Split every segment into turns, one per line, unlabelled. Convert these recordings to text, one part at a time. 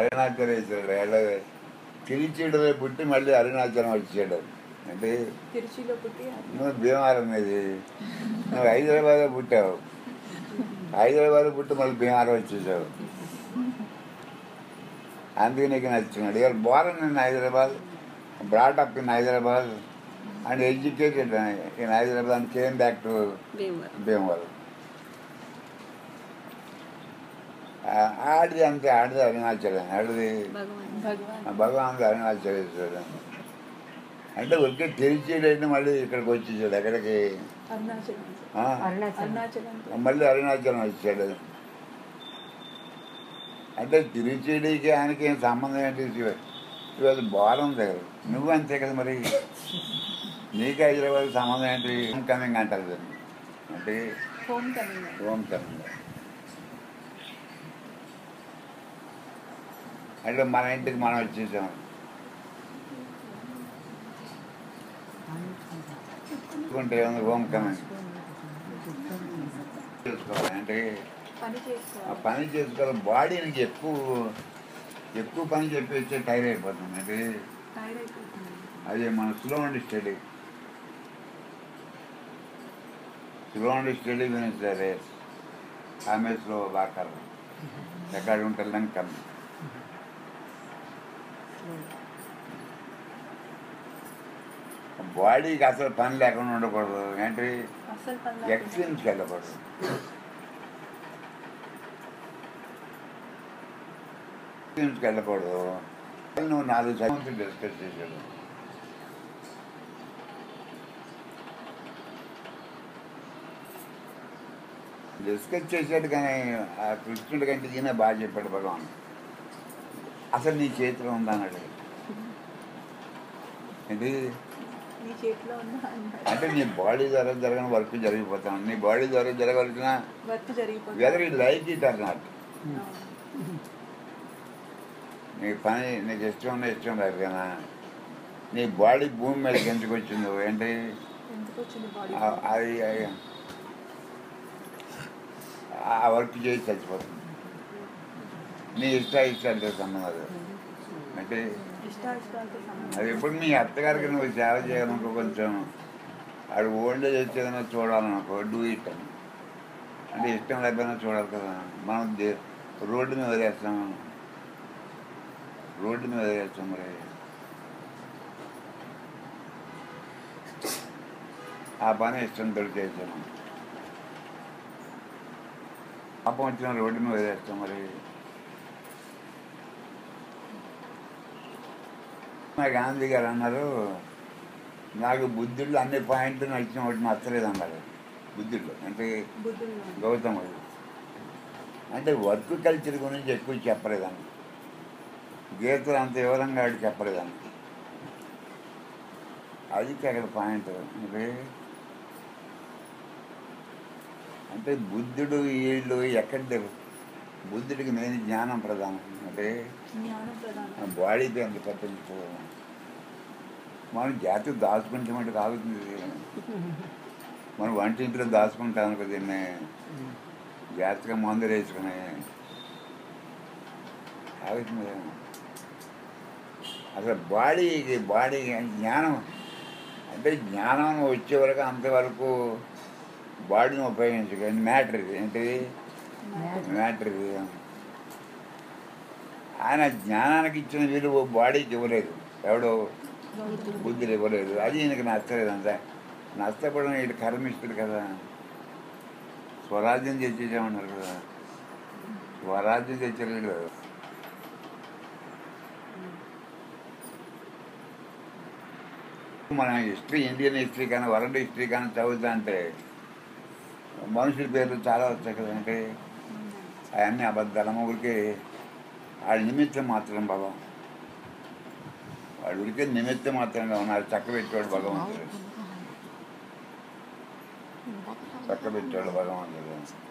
అరుణాచలేశ్వరుడు ఎలా తిరిచిడులో పుట్టి మళ్ళీ అరుణాచలం వచ్చాడు అంటే
తిరుచిలో పుట్టి
నువ్వు భీమవరం ఇది నువ్వు హైదరాబాద్ పుట్టావు హైదరాబాద్ పుట్టి మళ్ళీ భీమవరం వచ్చేసావు అందుకే నీకు నచ్చున్నాడు ఇవాళ born in Hyderabad brought up in Hyderabad and educated in Hyderabad and came back to
Bhimavaram
Bhimavaram ఆ- ఆడిది అంతే ఆడిది అరుణాచలం ఆడిది
భగవాన్
భగవాన్
భగవాన్ అరుణాచలేశ్వరుడు అంటే ఒకే తెలిసేటంటే మళ్ళీ ఇక్కడికి వచ్చేసాడు ఎక్కడికి
అరుణాచలం
ఆ?
అరుణాచలం
మళ్ళీ అరుణాచలం వచ్చాడు అంటే తిరుచేడికి ఆయనకి ఏం సంబంధం ఏంటి ఇవ- ఇవాళ బాగుంది కదా నువ్వు అంతే కదా మరి నీకు హైదరాబాద్ సంబంధం ఏంటి హోమ్ కమింగ్ అంటారు దాన్ని అంటే
హోమ్ కమింగ్
హోమ్ కమింగ్ అంటే మన ఇంటికి మనం వచ్చేసాం అనుకుంటే ఏముంది హోమ్ కమింగ్ చేసుకోవాలి అంటే
పని
ఆ
చేసుకోవాలి
పని చేసుకోవాలి బాడీకి ఎక్కువ ఎక్కువ పని చెప్పి వచ్చే టైర్ అయిపోతుంది అంటే
టైర్ అయిపోతుంది
అది మన slow and steady slow and steady wins race ఆమె స్లో వాకర్ ఎక్కడ ఉంటుంది కమ్ బాడీకి అసలు పని లేకుండా ఉండకూడదు ఏంటి
అసలు పని లేకుండా.
ఎక్స్ట్రీమ్స్కి వెళ్ళకూడదు ఎక్స్ట్రీమ్స్కి వెళ్ళకూడదు నువ్వు నాలుగు సైన్స్ డిస్కస్ చేశాడు డిస్కస్ చేశాడు కానీ ఆ కృష్ణుడి కంటే ఈయన బాగా చెప్పాడు భగవాన్ అసలు నీ చేతిలో ఉందా అన్నాడు ఏంటి
నీ చేతిలో ఉన్న అన్నాడు.
అంటే నీ బాడీ ద్వారా జరగని వర్క్ జరిగిపోతాను నీ బాడీ ద్వారా జరగవలసిన
వర్క్ జరిగిపోతుంది
వెదర్ ఈ లైక్ ఇట్ ఆర్ నాట్ నీ పని నీకు ఇష్టం ఉన్నా ఇష్టం లేదు కదా నీ బాడీ భూమి మీదకి ఎందుకు వచ్చిందో ఏంటి
ఎందుకు వచ్చింది బాడీ
ఆ- అది అది- ఆ వర్క్ చేసి చచ్చిపోతుంది నీ ఇష్ట ఇష్టాలతో సంబంధం అది అంటే
ఇష్ట ఇష్టాలతో
అది
సంబంధం
ఎప్పుడు మీ అత్తగారికి నువ్వు సేవ చేయాలనుకో కొంచెం ఆడు ఓల్డేజ్ వచ్చేదన్నా చూడాలనుకో డూ ఇట్ అని అంటే ఇష్టం లేకపోయినా చూడాలి కదా మనం దే- రోడ్డు మీద వదిలేస్తాం రోడ్డు మీద వదిలేస్తాం మరి ఆ పని ఇష్టంతో చేసాము పాపం వచ్చిన రోడ్డు మీద వదిలేస్తాం మరి మా గాంధీ గారు అన్నారు నాకు బుద్ధుళ్ళు అన్ని పాయింట్లు నచ్చిన ఒకటి నచ్చలేదు అన్నారు బుద్ధుళ్ళు అంటే
బుద్ధుల్లో
గౌతముడు అంటే వర్క్ కల్చర్ గురించి ఎక్కువ చెప్పలేదని గీతలు అంత వివరంగా ఆడు చెప్పలేదని అది అక్కడ పాయింట్ అంటే అంటే బుద్ధుడు వీళ్ళు ఎక్కడ బుద్ధుడికి మెయిన్ జ్ఞానం ప్రధానం అంటే
జ్ఞానం ప్రధానం
బాడీకి అంత పట్టించుకోవాలి మనం జాతి దాచుకుంటే మటుకు ఆగుతుంది మనం వంటింట్లో దాచుకుంటాం అనుకో దీన్ని జాగ్రత్తగా మందులు వేసుకుని ఆగుతుంది అసలు బాడీకి బాడీకి జ్ఞానం అంటే జ్ఞానం వచ్చే వరకు అంతవరకు బాడీని ఉపయోగించక మ్యాటర్ ఇది ఏంటిది మ్యాటర్ ఇది ఆయన జ్ఞానానికి ఇచ్చిన విలువ బాడీకి ఇవ్వలేదు ఎవడో బుద్ధులు ఇవ్వలేదు అది ఈయనకి నచ్చలేదు అంతా నష్టపడడం వీళ్ళు కర్మిస్తుడు కదా స్వరాజ్యం తెచ్చేసామన్నారు కదా స్వరాజ్యం తెచ్చారు వీళ్ళు మన హిస్టరీ ఇండియన్ హిస్టరీ కానీ వరల్డ్ హిస్టరీ కానీ చదువుతా అంటే మనుషుల పేర్లు చాలా వచ్చాయి కదా అంటే అవన్నీ అబద్ధాల ఊరికి వాళ్ళ నిమిత్తం మాత్రం భగవం వాడు ఉడికే నిమిత్తం మాత్రంగా ఉన్నారు చక్క పెట్టాడు భగవంతుడు చక్క పెట్టాడు భగవంతుడు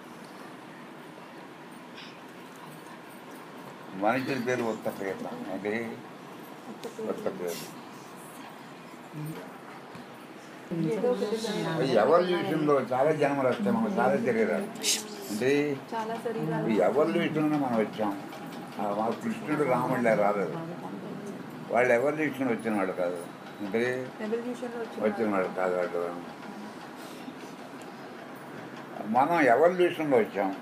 మనుషుల పేరు ఉత్త పేర్ల అంటే ఉత్త పేరు
ఏదో ఒకటి జరగాలి.
ఎవల్యూషన్లో చాలా జన్మలు వస్తాయి మనకు చాలా శరీరాలు అంటే
చాలా శరీరాలు
ఈ ఎవల్యూషన్లో మనం వచ్చాం ఆ మా కృష్ణుడు రాముళ్ళే రాలేదు వాళ్ళు ఎవల్యూషన్ వచ్చిన వాళ్ళు కాదు అంటే
రెవల్యూషన్ లో
వచ్చిన వాళ్ళు కాదు వాళ్ళు మనం ఎవల్యూషన్లో వచ్చాం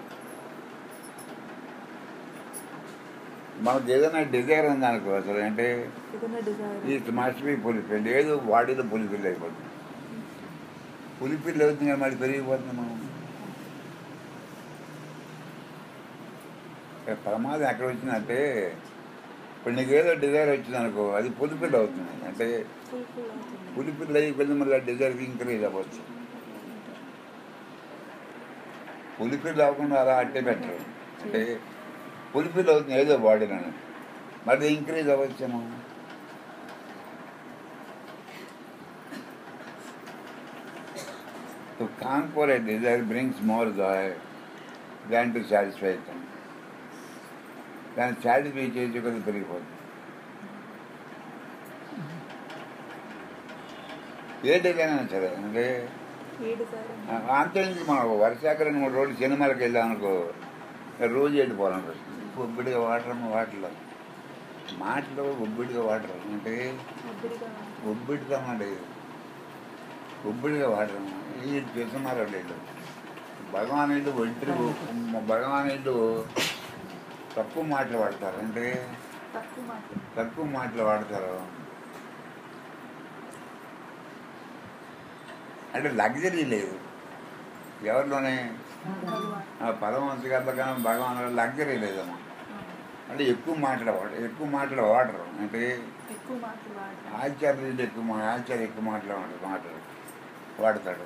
మనకు ఏదైనా డిజైర్ ఉంది అనుకో అసలు అంటే
ఏదైనా డిజైర్
ఈ మస్ట్ బి పులిపిల్లి ఏదో బాడీలో పులిపిల్లి అయిపోతుంది పులిపిల్లి అవుతుంది కదా మరి పెరిగిపోతుంది మనం ఇక ప్రమాదం ఎక్కడ వచ్చిందంటే ఇప్పుడు నీకు ఏదో డిజైర్ వచ్చింది అనుకో అది పులిపిల్లి అవుతుంది అంటే
ఫుల్ ఫుల్ అవుతుంది
పులిపిల్లి అయిపోయింది మళ్ళీ ఆ డిజైర్ ఇంక్రీజ్ అవ్వచ్చు పులిపిల్లి అవ్వకుండా అలా అట్టే పెట్టరు అంటే పులిపిల్లి అవుతుంది ఏదో బాడీలో మరి ఇంక్రీజ్ అవ్వచ్చేమో To conquer a desire brings more joy than to satisfy it. దాన్ని సాటిస్ఫై చేసి కొద్ది పెరిగిపోతుంది ఏ డిజైన్ అయినా సరే అంటే
ఏ డిజైర్
అంతే మనం వర్షాకాలం మూడు రోజులు సినిమాలకు వెళ్ళాం అనుకో రోజు వెళ్ళిపోవాలనిపిస్తుంది ఒబ్బిడిగా వాటర్ వాటర్లో మాటలో ఒబ్బిడిగా వాటర్ అంటే
ఒబ్బడిగా
ఒబ్బిడిగా అండి ఒబ్బిడిగా వాటర్ ఈ చూస్తున్నారు వీళ్ళు భగవాన్ ఇల్లు ఒంటరి భగవాన్ ఇల్లు తక్కువ మాటలు వాడతారు అంటే
తక్కువ మాట
తక్కువ మాటలు వాడతారు అంటే లగ్జరీ లేదు ఎవరిలోనే
భగవాన్
ఆ పరమహంస గారిలో కానీ భగవాన్ లగ్జరీ లేదమ్మా అంటే ఎక్కువ మాటలు వాడ ఎక్కువ మాటలు వాడరు అంటే
ఎక్కువ మాటలు వాడతాం
ఆచార్యులు ఎక్కువ మా ఆచార్య ఎక్కువ మాటలు వాడరు మాటలు వాడతాడు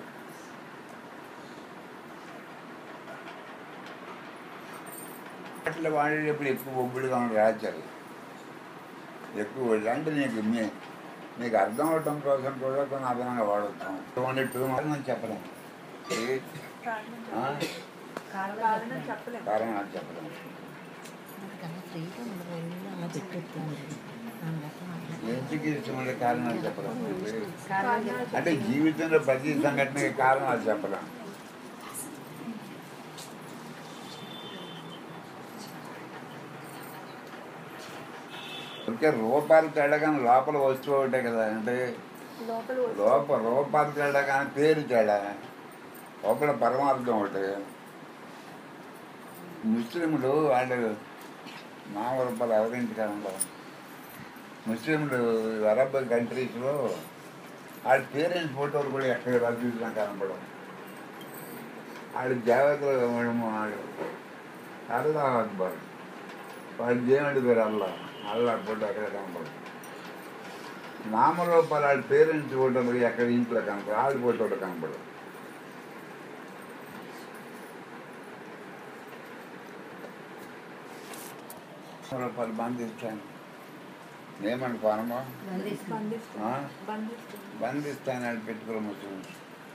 మాటలు వాడేటప్పుడు ఎక్కువ ఒబ్బిడిగా ఉండదు ఆచార్య ఎక్కువ అంటే నీకు మీ మీకు అర్థం అవటం కోసం కూడా కొన్ని అదనంగా వాడతాం టూ హండ్రెడ్ టూ హండ్రెడ్ చెప్పలేము ఏ? ఆ?
కారణం చెప్పలేము
కారణం అది చెప్పలేము
కన్నా ఫ్రీగా ఉండదు ఒళ్ళు అలా పెట్టేస్తాను
ఎందుకు ఇష్టం అంటే కారణాలు చెప్పలేము అంటే
కారణాలు
అంటే జీవితంలో ప్రతి సంఘటనకి కారణాలు చెప్పలేం ఓకే రూపాయలు తేడా కానీ లోపల వస్తువు ఒకటే కదా అంటే
లోపల వస్తే
లోపల రూపాయలు తేడా కానీ పేరు తేడా లోపల పరమార్థం ఒకటి ముస్లింలు వాళ్ళు నామరూపాలు ఎవరింటి కాలంలో ముస్లింలు అరబ్ కంట్రీస్లో వాళ్ళ పేరెంట్స్ ఫోటోలు కూడా ఎక్కడ రద్దుగా కనపడం వాళ్ళ జాగ్రత్తలు వాడు అల్లా అక్బర్ వాళ్ళ దేవుడి పేరు అల్లా అల్లా ఫోటో ఎక్కడ కనపడదు నామరూపాలు వాళ్ళ పేరెంట్స్ ఫోటోలు ఎక్కడ ఇంట్లో కనపడదు వాళ్ళ ఫోటోలు కనపడదు రూపాయలు బంధిస్తాను ఏమనుకోనమా
బంధిస్తుంది
ఆ?
బంధిస్తుంది
బంధిస్తానని పెట్టుకున్న ముస్లిమ్స్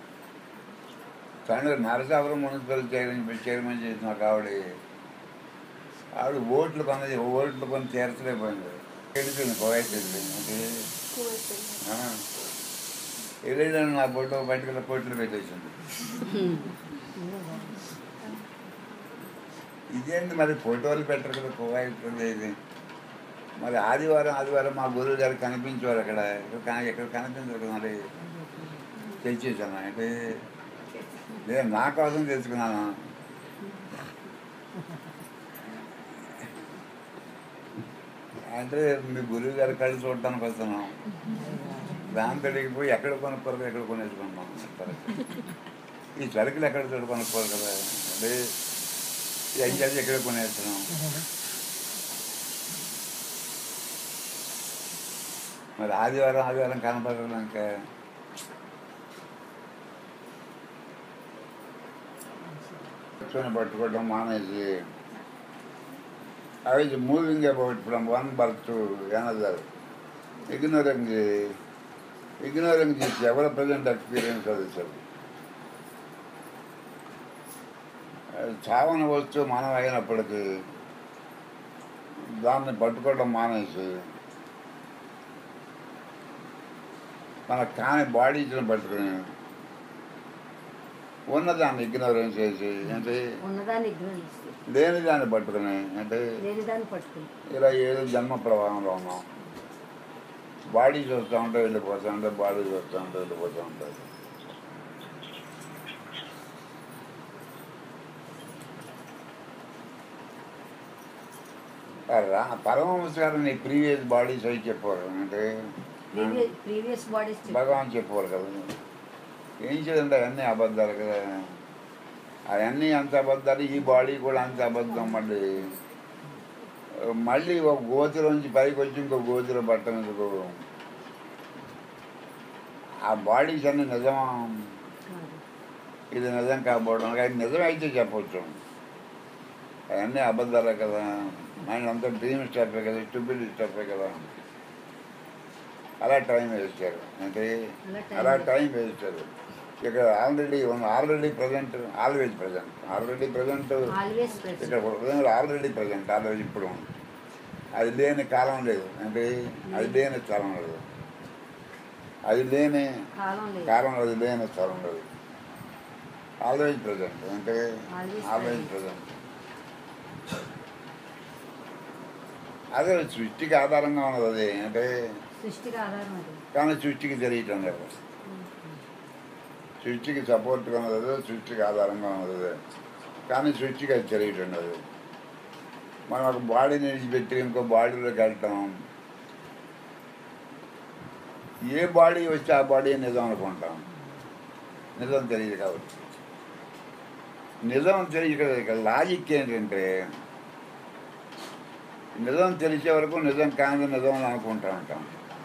కానీ నరసాపురం మున్సిపల్ చైర్మన్ చైర్మన్ చేసిన ఒక ఆవిడ ఆవిడ ఓట్లు కొన్నది ఓట్లు కొని చేర్చలేకపోయింది వెళ్ళిపోయింది కోవైట్ వెళ్ళిపోయింది అంటే
కువైట్ వెళ్ళింది.
వెళ్ళేదాన్ని నా ఫోటో బయటకు కోట్లు పెట్టేసింది ఇదేంటి మరి ఫోటోలు పెట్టరు కదా కోవైట్ ఇది మరి ఆదివారం ఆదివారం మా గురువు గారు కనిపించేవారు అక్కడ ఇక్కడ కన- ఇక్కడ కనిపించరు కదా మరి తెచ్చేసాను అంటే నేను నా కోసం తెచ్చుకున్నాను అంటే మీ గురువు గారి కళ్ళు చూడటానికి వస్తున్నాం దాంతో పోయి ఎక్కడ కొనుక్కోరు ఎక్కడ కొనేసుకున్నాం ఈ సరుకులు ఎక్కడ చోటు కొనుక్కోరు కదా అంటే ఈ అయ్యాది ఎక్కడ కొనేస్తున్నాం మరి ఆదివారం ఆదివారం కనపడక కూర్చొని పట్టుకోవడం మానేసి I was moving about from one birth to another ignoring ignoring this ఎవరి ప్రజెంట్ ఎక్స్పీరియన్స్ అది సార్ చావన వస్తువు మనం అయినప్పటికీ దాన్ని పట్టుకోవడం మానేసి మన కాని బాడీస్ని పట్టుకుని ఉన్నదాన్ని ఇగ్నోరెన్స్ చేసి అంటే
ఉన్నదాన్ని ఇగ్నోరెన్స్ చేసి
లేని దాన్ని పట్టుకుని అంటే
లేని దాన్ని పట్టుకుని
ఇలా ఏదో జన్మ ప్రవాహంలో ఉన్నాం బాడీ చూస్తూ ఉంటే వెళ్ళిపోతూ ఉంటే బాడీ చూస్తూ ఉంటే వెళ్ళిపోతూ ఉంటుంది పరమహంస గారు నీ ప్రీవియస్ బాడీస్ అవి చెప్పారు అంటే
ప్రీవియస్ ప్రీవియస్ బాడీస్
భగవాన్ చెప్పారు కదా ఏం చేయండి అవన్నీ అబద్ధాలు కదా అవన్నీ అంత అబద్ధాలు ఈ బాడీ కూడా అంత అబద్ధం మళ్ళీ మళ్ళీ ఒక గోతులోంచి పైకి వచ్చి ఇంకో గోతులో పట్టడం ఎందుకు ఆ బాడీస్ అన్ని నిజమా ఇది నిజం కాబోవడం అది నిజం అయితే చెప్పొచ్చు అవన్నీ అబద్ధాలే కదా మైండ్ అంతా డ్రీమ్ స్టెప్పే కదా స్టూపిడ్ స్టెప్పే కదా అలా టైం వేస్తారు అంటే
అలా time
అలా
waste.
టైం వేస్తారు ఇక్కడ already already present always present already present
always
ఇక్కడ హృదయంలో ఆల్రెడీ ప్రజెంట్ ఆల్రెడీ ఇప్పుడు ఉంది. అది లేని కాలం లేదు అంటే అది లేని స్థలం లేదు అది లేని
కాలం లేదు
కాలం అది లేని స్థలం లేదు ఆల్వేజ్ ప్రజెంట్ అంటే
Always
ఆల్వేజ్
present.
ప్రజెంట్ అదే సృష్టికి ఆధారంగా ఉన్నది అది అంటే
సృష్టికి ఆధారం అది
కానీ సృష్టికి తెలియటం లేదు సృష్టికి సపోర్ట్గా ఉన్నది సృష్టికి ఆధారంగా ఉన్నది కానీ సృష్టికి అది తెలియటం లేదు మనం ఒక బాడీని విడిచిపెట్టి ఇంకో బాడీలోకి వెళ్తాం ఏ బాడీ వస్తే ఆ బాడీ నిజం అనుకుంటాం నిజం తెలియదు కాబట్టి నిజం తెలియదు ఇక్కడ లాజిక్ ఏంటంటే నిజం తెలిసే వరకు నిజం కానిది నిజం అని అనుకుంటా ఉంటాం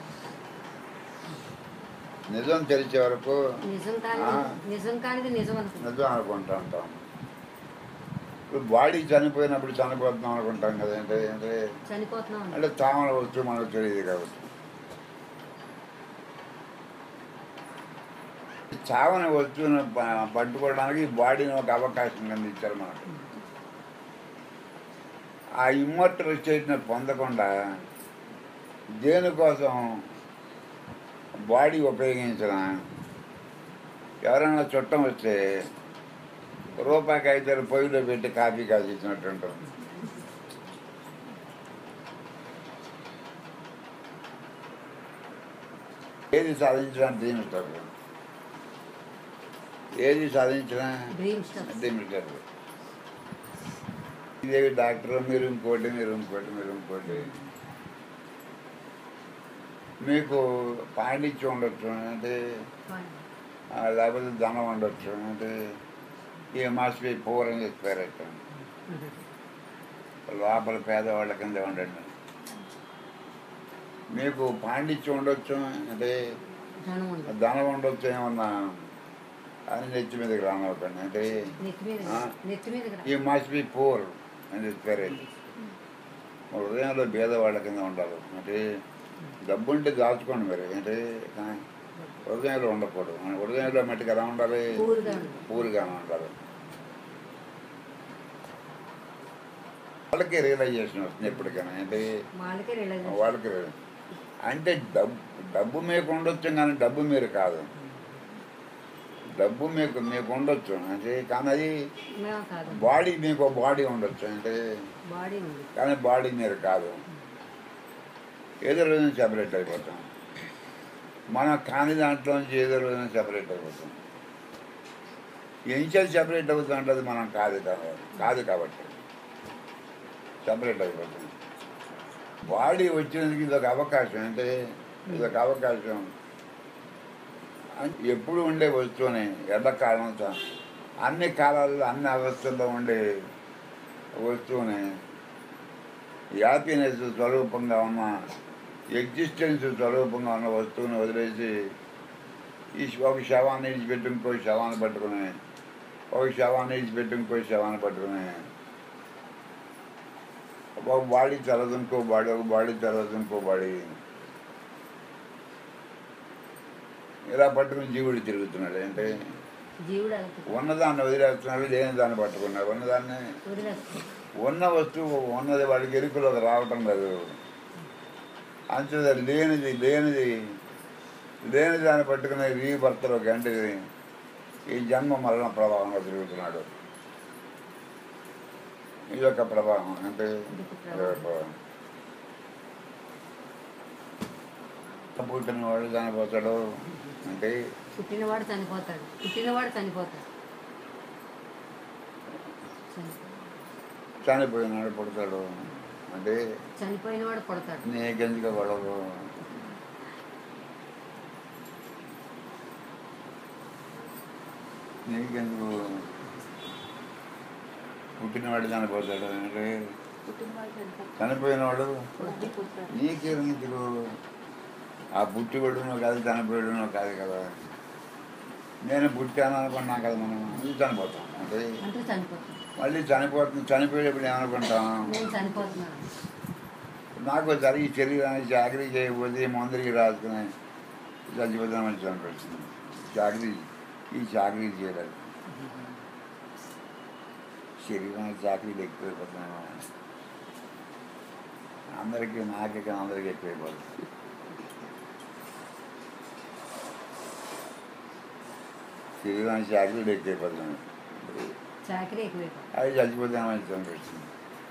నిజం తెలిసే వరకు
నిజం కాని
ఆ.
నిజం కానిది నిజం అనుకుంటా
నిజం అనుకుంటా ఉంటాం ఇప్పుడు బాడీ చనిపోయినప్పుడు చనిపోతున్నాం అనుకుంటాం కదా అంటే అంటే
చనిపోతున్నాం
అంటే తామర వస్తువు మనకు తెలియదు కాబట్టి చావని వస్తువును ప- పట్టుకోవడానికి ఈ బాడీని ఒక అవకాశం కింద ఇచ్చారు మనకు ఆ ఇమ్మర్టల్ స్టేట్ని పొందకుండా దేనికోసం బాడీ ఉపయోగించిన ఎవరైనా చుట్టం వస్తే రూపాయికి ఐదు పొయ్యిలో పెట్టి కాఫీ కాసి ఇచ్చినట్టు ఉంటుంది ఏది సాధించినా డ్రీమ్ స్టార్ ఏది సాధించినా
డ్రీమ్ స్టఫ్
డ్రీమ్ స్టార్ ఇదేవి డాక్టర్ మీరు ఇంకోటి మీరు ఇంకోటి మీరు ఇంకోటి మీకు పాండిత్యం ఉండొచ్చు అంటే ఆ, లేకపోతే ధనం ఉండొచ్చు అంటే ఈ మాస్ బి పూర్ అని చెప్పారట లోపల పేదవాళ్ళ కింద ఉండండి మీకు పాండిత్యం ఉండొచ్చు అంటే
ధనం ఉంది
ధనం ఉండొచ్చు ఏమన్నా అని నెత్తి మీదకి రానవ్వకండి అంటే
నెత్తి మీద
ఆ.
నెత్తి మీద రా.
ఈ మస్ట్ బి పూర్ అని చెప్పారు హృదయంలో భేదవాళ్ళ కింద ఉండాలి అంటే డబ్బు ఉంటే దాచుకోండి మరి అంటే ఆ, హృదయంలో ఉండకూడదు హృదయంలో మట్టికి ఎలా ఉండాలి
పూర్గా ఉంది.
పూర్గానే ఉండాలి వాళ్ళకి రియలైజేషన్ వస్తుంది ఎప్పటికైనా అంటే
వాళ్ళకే రిలైజ్
వాళ్ళకి రియలైజ్- అంటే డబ్బు డబ్బు మీకు ఉండొచ్చు కానీ డబ్బు మీరు కాదు డబ్బు మీకు మీకు ఉండొచ్చు అంటే కానీ అది
మేము కాదు
బాడీ మీకు బాడీ ఉండొచ్చు అంటే
బాడీ ఉంది
కానీ బాడీ మీరు కాదు ఏదో రోజున సెపరేట్ అయిపోతాం మనం కాని దాంట్లో నుంచి ఏదో రోజున సెపరేట్ అయిపోతాం ఎంచేది సెపరేట్ అవుతాం అంటే అది మనం కాదు కాబట్టి కాదు కాబట్టి సెపరేట్ అయిపోతాం బాడీ వచ్చినందుకు ఇది ఒక అవకాశం అంటే ఇది ఒక అవకాశం అన్- ఎప్పుడు ఉండే వస్తువుని ఎల్లకాలంతో అన్ని కాలాల్లో అన్ని అవస్థల్లో ఉండే వస్తువుని హ్యాపీనెస్ స్వరూపంగా ఉన్న ఎగ్జిస్టెన్స్ స్వరూపంగా ఉన్న వస్తువుని వదిలేసి ఈ శ- ఒక శవాన్ని విడిచిపెట్టి ఇంకో శవాన్ని పట్టుకుని ఒక శవాన్ని విడిచిపెట్టి ఇంకో శవాన్ని పట్టుకుని ఒక బాడీ తెలదు ఇంకో బాడీ ఒక బాడీ తెలదు ఇంకో బాడీ ఇలా పట్టుకుని జీవుడు తిరుగుతున్నాడు అంటే
జీవుడు అలా తిరుగుతాడు.
ఉన్నదాన్ని వదిలేస్తున్నాడు లేని దాన్ని పట్టుకున్నాడు ఉన్నదాన్ని
వదిలేస్తాడు
ఉన్న వస్తువు ఉన్నది వాడికి ఎరుకలోకి రావటం లేదు అంతే లేనిది లేనిది లేని దాన్ని పట్టుకునే రీభర్తలోకి అంటే ఈ జన్మ మరణ ప్రభావంలో తిరుగుతున్నాడు ఇది యొక్క ప్రభావం అంటే
ఇదొక
ఇది ఒక ప్రభావం పుట్టిన వాడు చనిపోతాడు అంటే
పుట్టినవాడు చనిపోతాడు పుట్టినవాడు చనిపోతాడు చని-
చనిపోయినాడు పుడతాడు అంటే
చనిపోయినవాడు పుడతాడు
నీకెందుకు గొడవ నీకెందుకు పుట్టినవాడు చనిపోతాడు అంటే
పుట్టిన వాళ్ళు చనిపోతారు
చనిపోయినవాడు
మళ్ళీ పుడతారు
నీకెందుకు ఆ పుట్టివాడునో కాదు చనిపోయాడునో కాదు కదా నేను పుట్టాను అనుకున్నాం కదా మనం ఇది చనిపోతాం అంటే
అంటే చనిపోతాడు
మళ్ళీ చనిపోతుంది చనిపోయేటప్పుడు ఏమనుకుంటాం
నేను చనిపోతున్నాను
నాకు జరిగి శరీరాన్ని చాకరీ చేయకపోతే మందులకి రాసుకుని చచ్చిపోతాం మంచి అనిపిస్తుంది చాకరీ ఈ చాకరీ చేయలేదు శరీరానికి చాకరీలు ఎక్కువైపోతున్నాను అందరికీ నాకే కానీ అందరికీ ఎక్కువైపోతుంది శరీరానికి చాకరీలు ఎక్కువైపోతున్నాయి
చాకరీ ఎక్కువైపోతుంది
అవి చచ్చిపోతాం మంచి అనిపిస్తుంది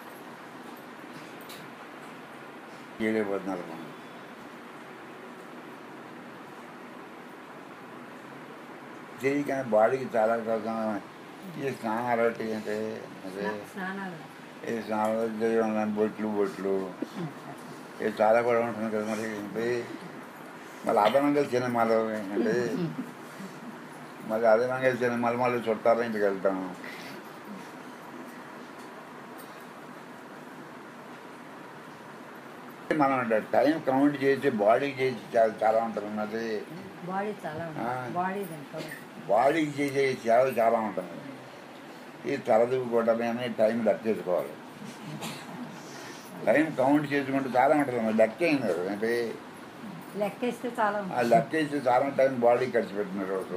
ఏడైపోతున్నారు మనం చెయ్యి కానీ బాడీకి చాలా కోసం ఈ స్నానాలు ఒకటి అంటే అదే
స్నానాలు
ఈ స్నానాలు చేయడం బొట్లు బొట్లు ఇది చాలా కూడా ఉంటుంది కదా మరి అంటే మళ్ళీ అదనంగా సినిమాలు అంటే మళ్ళీ అదనంగా సినిమాలు మళ్ళీ చుట్టారు ఇంటికి వెళ్తాము మనం టైం కౌంట్ చేసి బాడీ చేసి చాలా చాలా ఉంటుంది ఉన్నది
బాడీ చాలా
ఆ.
బాడీ దాంట్లో
బాడీకి చేసే సేవ చాలా ఉంటుంది ఈ తలదూకోవటమే టైం లెక్క చేసుకోవాలి టైం కౌంట్ చేసుకుంటే చాలా ఉంటుంది మరి లెక్క అయింది కదా అంటే
లెక్కేస్తే చాలా
ఆ
ఉంటుంది
లెక్క ఇస్తే చాలా టైం బాడీ ఖర్చు పెట్టినారు రోజు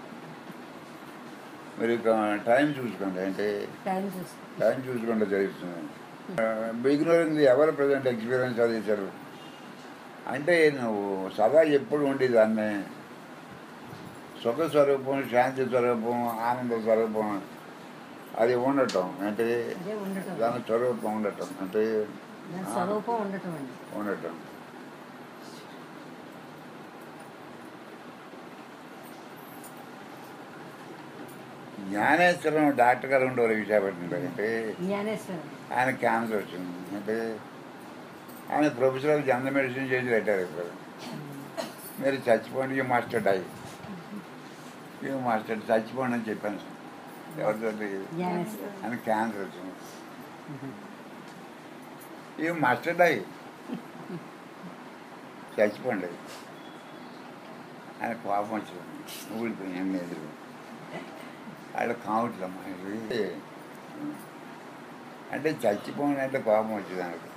మీరు ఇక టైం చూసుకోండి అంటే
టైం చూసి
టైం చూసుకుంటే జరుగుతుంది బిగినరింగ్ ఎవరు ప్రజెంట్ ఎక్స్పీరియన్స్ చదివించారు అంటే నువ్వు సదా ఎప్పుడు ఉండేదాన్ని సుఖ స్వరూపం శాంతి స్వరూపం ఆనంద స్వరూపం అది ఉండటం అంటే
అదే ఉండటం
దాని స్వరూపం ఉండటం అంటే
దాని స్వరూపం ఉండటం అండి
ఉండటం జ్ఞానేశ్వరం డాక్టర్ గారు ఉండేవారు విశాఖపట్నంలో అంటే
జ్ఞానేశ్వరం
ఆయన క్యాన్సర్ వచ్చింది అంటే ఆయన ప్రొఫెసర్ జనరల్ మెడిసిన్ చేసి పెట్టారు ఇప్పుడు మీరు చచ్చిపోండి you master die you master చచ్చిపోండి అని చెప్పాను ఎవరితో
జ్ఞానేశ్వరం
ఆయన క్యాన్సర్ వచ్చింది యూ మాస్టర్ డై చచ్చిపోండి ఆయన కోపం వచ్చింది ఊడిపోయింది ఏం లేదు వాళ్ళు కావట్లమ్మా ఇది అంటే చచ్చిపోయిన అంటే కోపం వచ్చింది ఆయనకు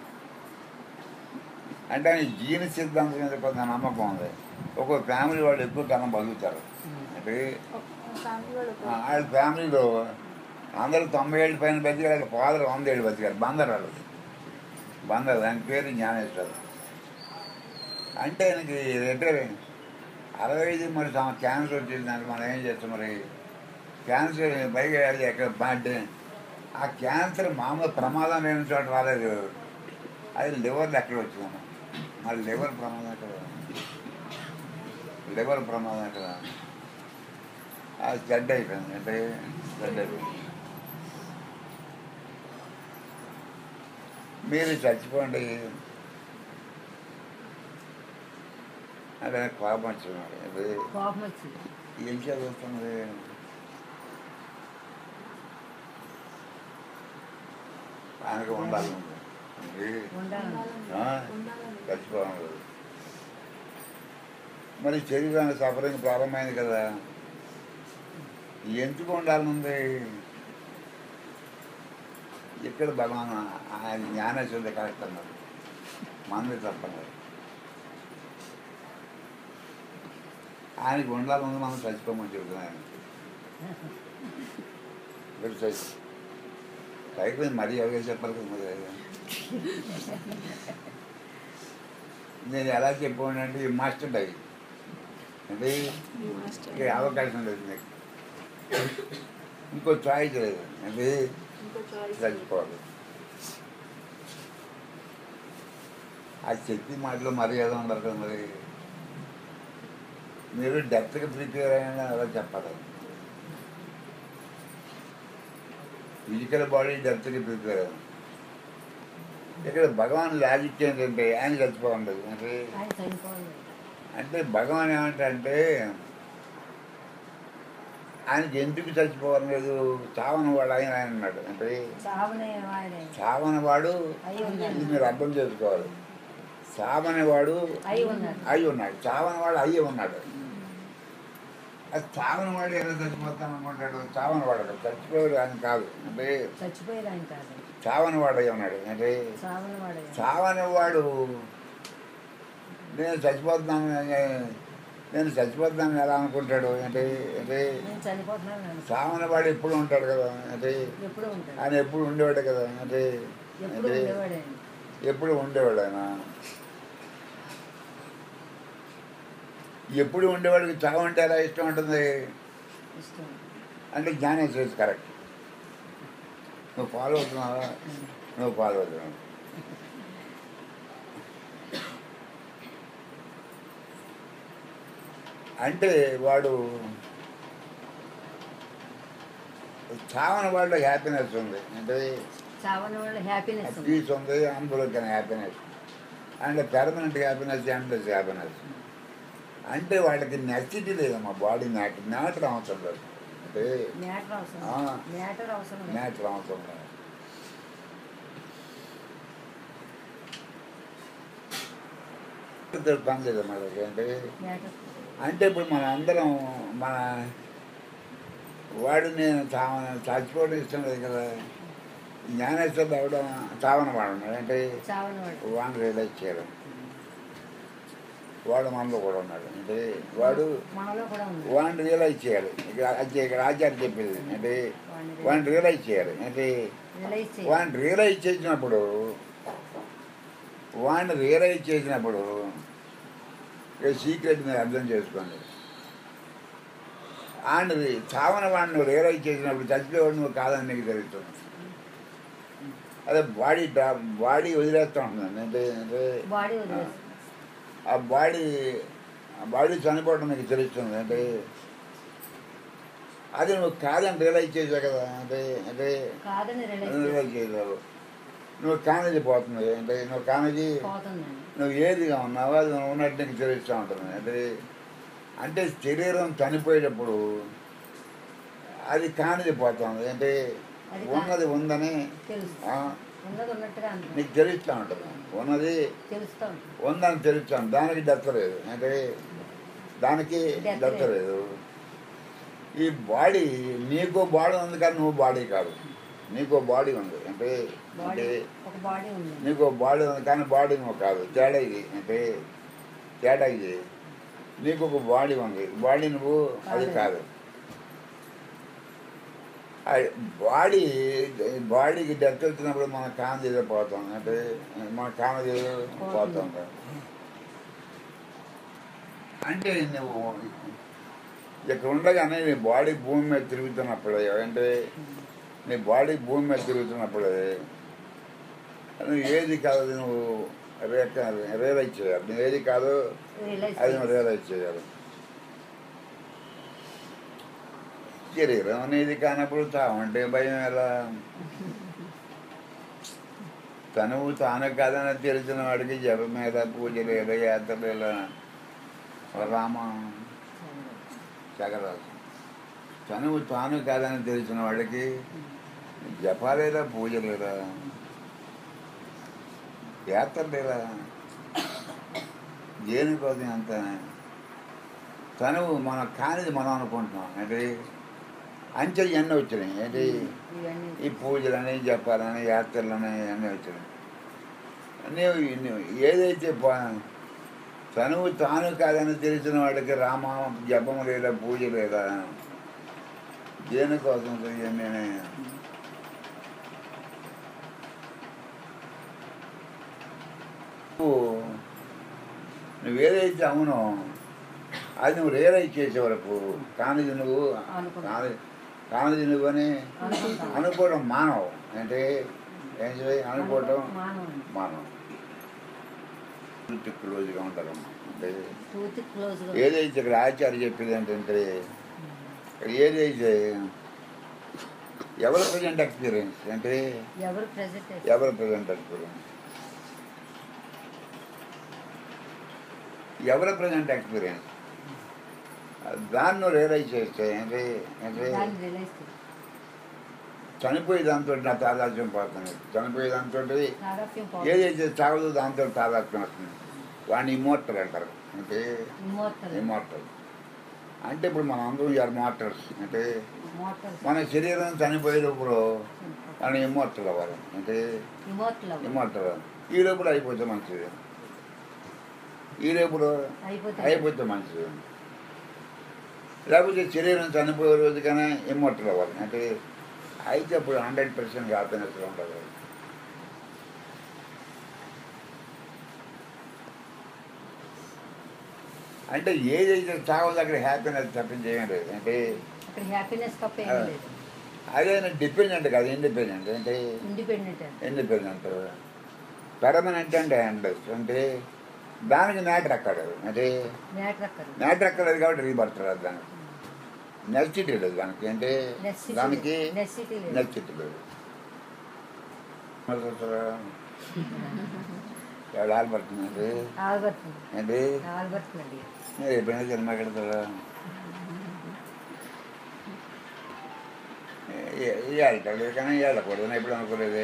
అంటే ఆయన జీవన సిద్ధాంతం మీద కొంత నమ్మకం ఉంది ఒక్కొక్క ఫ్యామిలీ వాళ్ళు ఎక్కువ కాలం బతుకుతారు అంటే
ఫ్యామిలీ వాళ్ళు
ఆ, వాళ్ళ ఫ్యామిలీలో అందరూ తొంభై ఏళ్ళు పైన బతికారు వాళ్ళ ఫాదర్ వంద ఏళ్ళు బతికారు బందర్ వాళ్ళది బందర్ దాని పేరు జ్ఞానేశ్వర్ అంటే ఆయనకి రిటైర్ అరవై ఐదు మరి సమ- క్యాన్సర్ వచ్చింది దానికి మనం ఏం చేస్తాం మరి క్యాన్సర్ పైగా అది ఎక్కడ బాంటే ఆ క్యాన్సర్ మామూలు ప్రమాదం లేని చోట రాలేదు అది లివర్లో ఎక్కడ వచ్చిందమ్మా మరి లివర్ ప్రమాదం ఎక్కడ లివర్ ప్రమాదం ఎక్కడ అది చెడ్డ అయిపోయింది అంటే చెడ్డ అయిపోయింది మీరు చచ్చిపోండి అదే కోపం వచ్చింది అది
కోపం వచ్చింది
ఏం చదువుతున్నది ఆయనకు ఉండాలి ఇది
ఉండాలని
ఆ?
ఉండాలని
చచ్చిపోవడం లేదు మరి శరీరానికి సఫరింగ్ ప్రారంభమైంది కదా ఎందుకు ఉండాలనుంది ఇక్కడ భగవాన్ ఆయన జ్ఞానేశ్వరుడు కరెక్ట్ అన్నారు మంది తప్పన్నారు ఆయనకి ఉండాలనుంది మనం చచ్చిపోమని చెబుతున్నాం ఆయనకి మీరు చచ్చి పైకి మరీ ఎవరికి చెప్పాలి కదా మరి నేను ఎలా చెప్పానంటే ఈ మాస్టర్ డై అంటే
ఈ మాస్టర్
ఈ అవకాశం లేదు నీకు ఇంకో చాయిస్ లేదు అది
ఇంకో చాయిస్
చచ్చిపోవాలి ఆ శక్తి మాటలో మర్యాద ఉండరు కదా మరి మీరు డెప్త్గా ప్రిపేర్ అయినా అలా చెప్పాలి ఫిజికల్ బాడీ డెప్త్గా ప్రిపేర్ అయ్యాను ఇక్కడ భగవాన్ లాజిక్ ఏంటంటే ఆయన చచ్చిపోవాలి అంటే
ఆయన చనిపోవాలి
అంటే భగవాన్ ఏమంటే ఆయనకి ఎందుకు చచ్చిపోవాలి లేదు చావని వాడు ఆయన ఆయన అన్నాడు అంటే
చావనే వాడే
చావని వాడు
అయి ఉన్నాడు.
ఇది మీరు అర్థం చేసుకోవాలి చావని వాడు
అయి ఉన్నాడు
అయి ఉన్నాడు చావని వాడు అయ్యి ఉన్నాడు అది చావని వాడు ఎలా చచ్చిపోతాను అనుకుంటాడు చావని వాడు కదా, చచ్చిపోయాడు ఆయన కాదు అంటే
చచ్చిపోయారు ఆయన కాదు
చావని వాడు అయి ఉన్నాడు అంటే
చావని వాడే
చావని వాడు నేను చచ్చిపోతున్నాను నేను చచ్చిపోతున్నాను ఎలా అనుకుంటాడు అంటే అంటే
నేను చనిపోతున్నాను అనుకో.
చావని వాడు ఎప్పుడు ఉంటాడు కదా అంటే
ఎప్పుడు ఉంటాడు
ఆయన ఎప్పుడు ఉండేవాడు కదా అంటే
ఎప్పుడు
అంటే
ఉండేవాడే
ఎప్పుడు ఉండేవాడు ఆయన ఎప్పుడు ఉండేవాడికి చావు అంటే ఎలా ఇష్టం ఉంటుంది
ఇష్టం
అంటే జ్ఞానేశ్వరి కరెక్ట్ నువ్వు ఫాలో అవుతున్నావా నువ్వు ఫాలో అవుతున్నావు అంటే వాడు చావని వాళ్ళ హ్యాపీనెస్ ఉంది అంటే
చావని వాళ్ళు హ్యాపీనెస్ ఉంది
పీస్ ఉంది అందులో happiness and permanent happiness endless happiness అంటే వాళ్ళకి నెసిటీ లేదమ్మా బాడీ నాటి నాటడం అవసరం లేదు అంటే
మ్యాటర్ అవసరం
ఆ.
మ్యాటర్ అవసరం లేదు.
నాటడం అవసరం లేదు ఇద్దరు పని లేదు మనకి అంటే
మ్యాటర్
అంటే ఇప్పుడు మన అందరం మన వాడు నేను చావ చచ్చిపోవడం ఇష్టం లేదు కదా జ్ఞానేశ్వరుడు అవడం చావన వాడు అంటే
చావని వాడు
వాడిని రియలైజ్ చేయడం వాడు మనలో కూడా ఉన్నాడు అంటే వాడు
మనలో కూడా ఉంది
వాడిని రియలైజ్ చేయాలి ఇక్కడ అచ్చే- ఇక్కడ ఆచార్య చెప్పేది అంటే
వాడిని
వాడిని రియలైజ్ చేయాలి అంటే
రిలైజ్ చేయాలి
వాడిని రియలైజ్ చేసినప్పుడు వాడిని రియలైజ్ చేసినప్పుడు సీక్రెట్ మీరు అర్థం చేసుకోండి ఆడిని చావన వాడిని నువ్వు రియలైజ్ చేసినప్పుడు చచ్చిపోయేవాడు నువ్వు కాదని నీకు తెలుస్తుంది అదే బాడీ బాడీ వదిలేస్తూ ఉంటుంది అంటే అంటే
బాడీ వదిలేసి
ఆ బాడీ ఆ బాడీ చనిపోవడం నీకు తెలుస్తుంది అంటే అది నువ్వు కాదని రియలైజ్ చేసావు కదా అంటే అంటే
కాదని రిలైజ్
రియలైజ్ చేసావు నువ్వు కానేజీ పోతుంది అంటే నువ్వు కానేజీ
పోతుందండి
నువ్వు ఏదిగా ఉన్నావో అది నువ్వు ఉన్నట్టు నీకు తెలుస్తూ ఉంటుంది అంటే అంటే శరీరం చనిపోయేటప్పుడు అది కానిది పోతుంది అంటే
అది కా-
ఉన్నది ఉందని
తెలుసు
ఆ,
ఉన్నది ఉన్నట్టుగా అంటుంది
నీకు తెలుస్తూ ఉంటుంది ఉన్నది
తెలుస్తూ ఉంటుంది
ఉందని తెలుస్తాను దానికి డెత్ లేదు అంటే దానికి
Death
డెత్
లేదు.
లేదు ఈ బాడీ నీకు బాడీ ఉంది కానీ నువ్వు బాడీ కాదు నీకు బాడీ ఉంది అంటే
బాడీ
అంటే
ఒక బాడీ ఉంది
నీకు బాడీ ఉంది కానీ బాడీ నువ్వు కాదు తేడా ఇది అంటే తేడా ఇది నీకు ఒక బాడీ ఉంది బాడీ నువ్వు అది కాదు ఆ బాడీ బాడీకి డెత్ వచ్చినప్పుడు మన కాంతి ఏదో పోతాం అంటే మన కాంతి ఏదో పోతాం అంటే నువ్వు ఇక్కడ ఉండగానే నీ బాడీ భూమి మీద తిరుగుతున్నప్పుడు అంటే నీ బాడీ భూమి మీద తిరుగుతున్నప్పుడు నువ్వు ఏది కాదు నువ్వు రియలైజ్ చేయాలి నువ్వు ఏది కాదు
రిలైజ్
అది నువ్వు రియలైజ్ చేయాలి శరీరం అనేది కానప్పుడు చావంటే భయం ఎలా తనువు తాను కాదని తెలిసిన వాడికి జపం మీద పూజ లేదా యాత్ర లేదా రామ చగరాజు తనువు తాను కాదని తెలిసిన వాడికి జప లేదా పూజ లేదా యాత్ర లేదా దేనికోసం అంత తనువు మన కానిది మనం అనుకుంటున్నాం అంటే అంచె ఇవన్నీ వచ్చినాయి ఏంటి
ఇవన్నీ
ఈ పూజలని జపాలని యాత్రలని అన్నీ వచ్చినాయి నీవు నువ్వు ఏదైతే ప- తనువు తాను కాదని తెలిసిన వాడికి రామ జపం లేదా పూజ లేదా దేనికోసం ఇవన్నీ నువ్వు నువ్వేదైతే అవునో అది నువ్వు రియలైజ్ చేసే వరకు కానీ నువ్వు
అనుకుంటా.
కాని కానిది నువ్వని
అనుకుంటాం.
అనుకోవడం మానవ అంటే ఏం చేయాలి అనుకోవడం
మానవం
మానవం క్లోజ్గా ఉంటారు అంటే
పూర్తి క్లోజ్గా
ఏదైతే ఇక్కడ ఆచార్య చెప్పేది ఏంటంటే ఇక్కడ ఏదైతే ఎవరి ప్రజెంట్ ఎక్స్పీరియన్స్ అంటే
ఎవరు ప్రెజెంట్
ఎవరి ప్రజెంట్ ఎక్స్పీరియన్స్ ఎవరి ప్రజెంట్ ఎక్స్పీరియన్స్ దాన్ని రియలైజ్ చేస్తే అంటే అంటే
దాన్ని రిలైజ్
చనిపోయే దాంతో నా తాదాత్మ్యం పోతుంది చనిపోయే దాంతో
తాదాత్మ్యం
ఏదైతే చావదో దాంతో తాదాత్మ్యం వస్తుంది వాడిని ఇమోర్టల్ అంటారు అంటే
ఇమోర్టల్
ఇమోర్టల్ అంటే ఇప్పుడు మనం అందరం ఆర్ మోటర్స్ అంటే
మోర్టల్
మన శరీరం చనిపోయేటప్పుడు మనం ఇమోర్టల్ అవ్వాలి అంటే
ఇమోర్టల్
ఇమోర్టల్ ఈ లోపల అయిపోతే మంచిది ఈ లోపల
అయిపోతే
అయిపోతే మంచిది లేకపోతే శరీరం చనిపోయే రోజుకనే ఇమ్మొట్టలు అవ్వాలి అంటే అయితే అప్పుడు హండ్రెడ్ పర్సెంట్ హ్యాపీనెస్ ఉంటుంది అంటే ఏదైతే చావదు అక్కడ హ్యాపీనెస్ తప్పించేయం లేదు అంటే
అక్కడ హ్యాపీనెస్ తప్ప ఏం
ఆ.
లేదు
అదే డిపెండెంట్ కాదు ఇండిపెండెంట్ అంటే
ఇండిపెండెంట్
ఇండిపెండెంట్ పెర్మనెంట్ అంటే హ్యాండ్లెస్ అంటే దానికి మ్యాటర్ అక్కడదు అంటే
మ్యాటర్ అక్కడ
మ్యాటర్ అక్కర్లేదు కాబట్టి రీబర్త్ రాదు దానికి నెసిటీ లేదు దానికి అంటే
Necessity
దానికి
లేదు. Necessity లేదు.
నెసిటీ లేదు ఎవడు ఆల్పడుతుందండి
ఆల్బర్ట్
ఏంటి
ఆల్బర్ట్ అండి
మీరు ఎప్పుడైనా సినిమా కడతారా వెళ్తాడు కానీ వెళ్ళకూడదు ఎప్పుడు అనుకోలేదు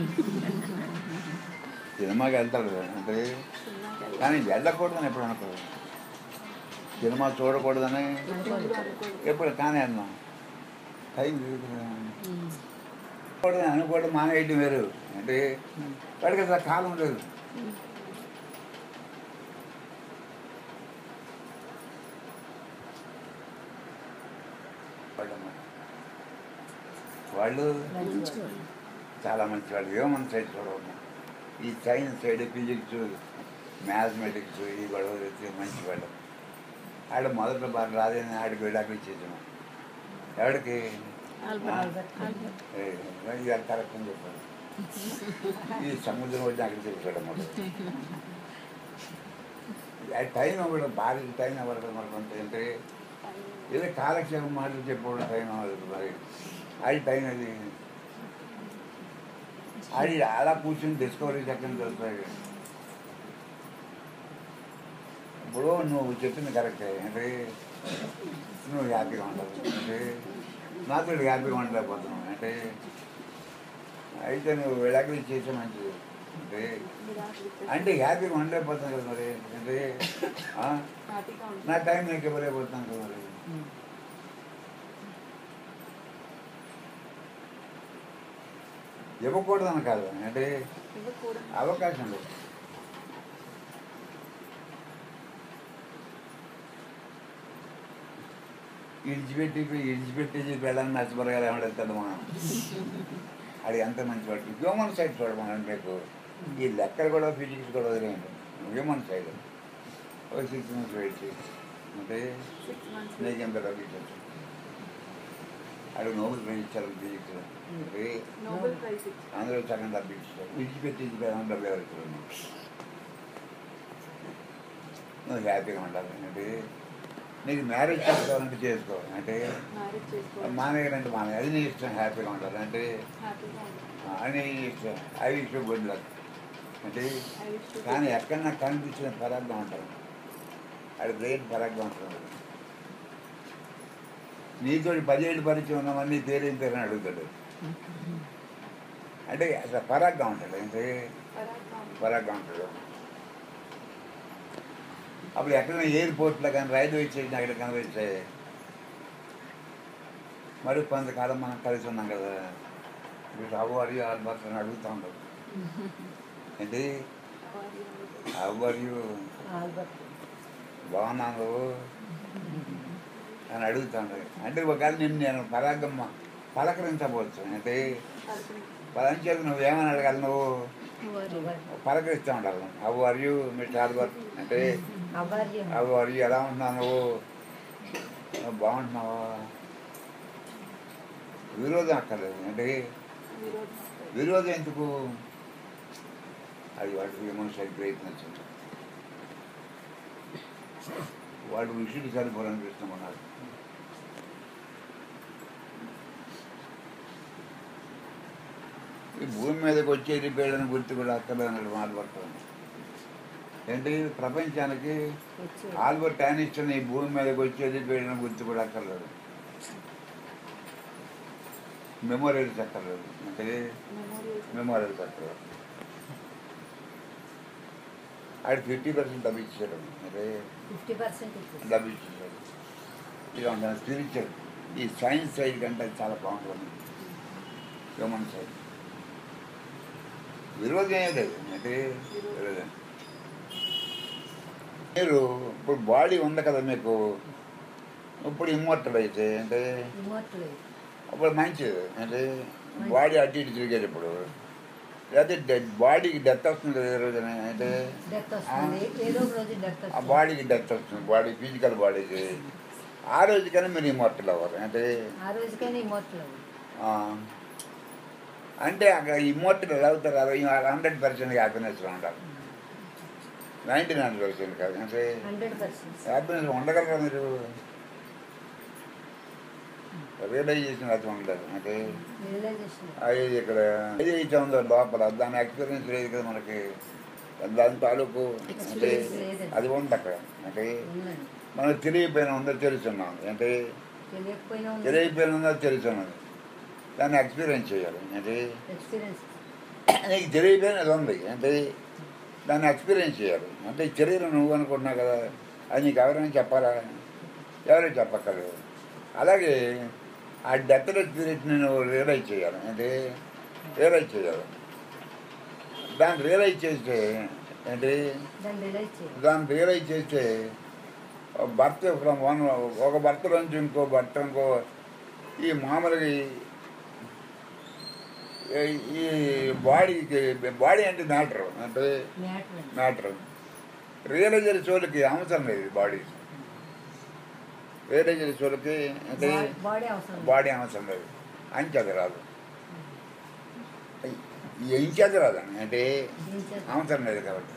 సినిమాకి వెళ్తాడు అంటే
సినిమాకి
కానీ వెళ్ళకూడదని ఎప్పుడు అనుకోలేదు సినిమా చూడకూడదని ఎప్పుడు కానీ అన్నాం టైం లేదు కదా. చూడదని అనుకోవడం మానేయటం వేరు అంటే వాడికి అసలు కాలం లేదు వాళ్ళు
మంచివాడు
చాలా మంచి వాళ్ళు హ్యూమన్ సైడ్ చూడమ్మా ఈ సైన్స్ సైడ్ ఫిజిక్స్ మ్యాథమెటిక్స్ ఈ గొడవ వచ్చి మంచి వాళ్ళు ఆడ మొదట బాగా రాదని ఆడికి విడాకులు ఇచ్చేసాము ఎవడికి
ఆల్బర్ట్
ఏ, ఇది అది కరెక్ట్ అని చెప్పాడు ఈ సముద్రం వచ్చి అక్కడ చెప్పాడు అన్నమాట అది టైం అవ్వడం బాగా టైం అవ్వదు కదా మనకు అంత అంటే ఏదో కాలక్షేపం మాటలు చెప్పుకోవడం టైం అవ్వదు మరి అది టైం అది అది అలా కూర్చొని డిస్కవరీ సెకండ్ వస్తాయి ఇప్పుడు నువ్వు చెప్పింది కరెక్టే అంటే నువ్వు హ్యాపీగా ఉండవు అంటే నాతో హ్యాపీగా ఉండలేకపోతున్నావు అంటే అయితే నువ్వు విడాకులు చేసే మంచిది అంటే అంటే హ్యాపీగా ఉండలేకపోతున్నావు కదా మరి అంటే ఆ?
హ్యాపీగా
నా టైం నీకు ఇవ్వలేకపోతున్నాను కదా మరి ఇవ్వకూడదని కాదు అంటే
ఇవ్వకూడదు
అవకాశం లేదు ఇడిచిపెట్టి ఇడిచిపెట్టేసి వెళ్ళాలని నచ్చబరగాలి ఏమడతాడు మనం అది ఎంత మంచి వాడు హ్యూమన్ సైడ్ చూడమని మీకు ఈ లెక్కలు కూడా ఫిజిక్స్ కూడా వదిలేయండి హ్యూమన్ సైడ్ ఒక సిక్స్ మంత్స్ వెయిట్ చేసి అంటే
సిక్స్ మంత్స్
నీకెంత రవించచ్చు అది నోబెల్ ప్రైజ్ ఇచ్చారు ఫిజిక్స్ అంటే
నోబెల్ ప్రైజ్ ఇచ్చి
అందరూ సగం డబ్బు ఇస్తారు విడిచిపెట్టి ఇచ్చిపోయాను డబ్బు ఎవరు ఇస్తారు నువ్వు హ్యాపీగా ఉండాలి అంటే నీకు మ్యారేజ్ చేసుకోవాలంటే చేసుకో అంటే
మ్యారేజ్ చేసుకోవాలి
మానేయాలంటే మానే అది నీ ఇష్టం హ్యాపీగా ఉండాలి అంటే
హ్యాపీగా ఉండాలి
ఆ, అని నీ ఇష్టం అవి ఇష్టం వదిలేదు అంటే
I wish to
కానీ ఎక్కడ నాకు కనిపించిన పరాగ్గా ఉంటారు అది బ్రెయిన్ పరాగ్గా ఉంటుంది నీతో పదిహేడు పరిచయం ఉన్నామని పేరేం పేరు అని అడుగుతాడు అంటే అసలు పరాగ్గా ఉంటాడు అంటే
పరాగ్గా ఉండాలి.
పరాగ్గా ఉంటాడు అప్పుడు ఎక్కడైనా ఎయిర్పోర్ట్లో కానీ రైల్వే స్టేషన్ అక్కడ కనిపిస్తే మరి కొంతకాలం మనం కలిసి ఉన్నాం కదా ఇప్పుడు అవ్వరు ఆల్మోస్ట్ అని అడుగుతూ ఉంటాడు ఏంటి అవ్వరు
ఆల్బర్ట్
బాగున్నాను నువ్వు అని అడుగుతాను అంటే ఒకవేళ నిన్ను నేను పరాగమ్మ పలకరించవచ్చు అంటే పలంచేది నువ్వేమని అడగాలి నువ్వు పలకరిస్తూ ఉండాలి అవ్వ అరియు మిస్టర్ ఆల్బర్ట్ అంటే
అవర్యం
అవ్వ అరియు ఎలా ఉంటున్నావు నువ్వు నువ్వు బాగుంటున్నావా విరోధం అక్కర్లేదు అంటే
విరోధం
విరోధం ఎందుకు అది వాటి హ్యూమన్ సైడ్ ప్రయత్నించండి వాడు ఋషుడు సరిపోరనిపిస్తున్నాడు ఈ భూమి మీదకి వచ్చి వెళ్ళిపోయాడని గుర్తు కూడా అక్కర్లేదు అన్నాడు మాట్లాడుతుంది ఏంటి ప్రపంచానికి
వచ్చి
ఆల్బర్ట్ ఐన్స్టీన్ ఈ భూమి మీదకి వచ్చి వెళ్ళిపోయాడని గుర్తు కూడా అక్కర్లేదు మెమోరియల్స్ అక్కర్లేదు అంటే
మెమోరియల్స్
మెమోరియల్స్ అక్కర్లేదు ఆడు ఫిఫ్టీ పర్సెంట్ డబ్బిచ్చాడు అంటే
ఫిఫ్టీ పర్సెంట్ ఇచ్చేసి
డబ్బిచ్చాడు ఇది ఉంటాను స్పిరిచువల్ ఈ సైన్స్ సైడ్ కంటే అది చాలా బాగుంటుంది హ్యూమన్ సైడ్ విరోధం ఏం లేదు అంటే విరోధం మీరు ఇప్పుడు బాడీ ఉంది కదా మీకు ఇప్పుడు ఇమ్మోర్టల్ అయితే అంటే
ఇమోట్లు
అప్పుడు మంచిది అంటే బాడీ అటు ఇటు తిరిగేటప్పుడు లేకపోతే డెడ్ బాడీకి డెత్ వస్తుంది కదా ఏ రోజున అంటే
డెత్ వస్తుంది ఏదో ఒక రోజు డెత్
ఆ
వస్తుంది
బాడీకి డెత్ వస్తుంది బాడీ ఫిజికల్ బాడీకి ఆ రోజుకైనా మీరు ఇమ్మోర్టల్ అవ్వరు అంటే
ఆ రోజుకైనా ఇమోట్లు
ఆ, అంటే అక్కడ ఇమ్మోర్టల్ ఎలా అవుతారు అరవై హండ్రెడ్ పర్సెంట్ హ్యాపీనెస్లో ఉండాలి నైంటీ నైన్ పర్సెంట్ కాదు అంటే
హండ్రెడ్ పర్సెంట్
హ్యాపీనెస్ ఉండగలరా మీరు రియలైజేషన్ అది ఉండదు అంటే
రియలైజేషన్
అది ఇక్కడ ఏదైతే ఉందో లోపల దాని ఎక్స్పీరియన్స్ లేదు కదా మనకి దాని తాలూకు అంటే
Experience లేదు.
అది ఉంది అక్కడ అంటే
ఉందండి
మనకు తెలియపోయిన ఉందో తెలుసున్నాం అంటే
తెలియకపోయినా ఉంది
తెలియపోయిన ఉందో తెలుసున్నది దాన్ని ఎక్స్పీరియన్స్ చేయాలి అంటే
ఎక్స్పీరియన్స్
నీకు తెలియపోయిన అది ఉంది అంటే దాన్ని ఎక్స్పీరియన్స్ చేయాలి అంటే ఈ శరీరం నువ్వు అనుకుంటున్నావు కదా అది నీకు ఎవరైనా చెప్పాలా ఎవరైనా చెప్పక్కర్లేదు అలాగే ఆ డెత్ స్పిరిట్ని నువ్వు రియలైజ్ చేయాలి అంటే రియలైజ్ చేయాలి దాన్ని రియలైజ్ చేస్తే అంటే
దాన్ని రిలైజ్ చేయాలి
దాన్ని రియలైజ్ చేస్తే భర్త ఫ్రమ్ వన్ ఒక భర్త నుంచి ఇంకో భర్త ఇంకో ఈ మామూలుగా ఈ- ఈ- ఈ బాడీకి బాడీ అంటే మ్యాటర్ అంటే
మ్యాటర్ అండి
మ్యాటర్ రియలైజర్ చోళ్ళకి అవసరం లేదు బాడీ రియలైజర్ చోళ్ళకి అంటే
బాడీ అవసరం లేదు.
బాడీ అవసరం లేదు అంచెది రాదు ఈ ఇంచేది రాదండి అంటే
దీని చేత
అవసరం లేదు కాబట్టి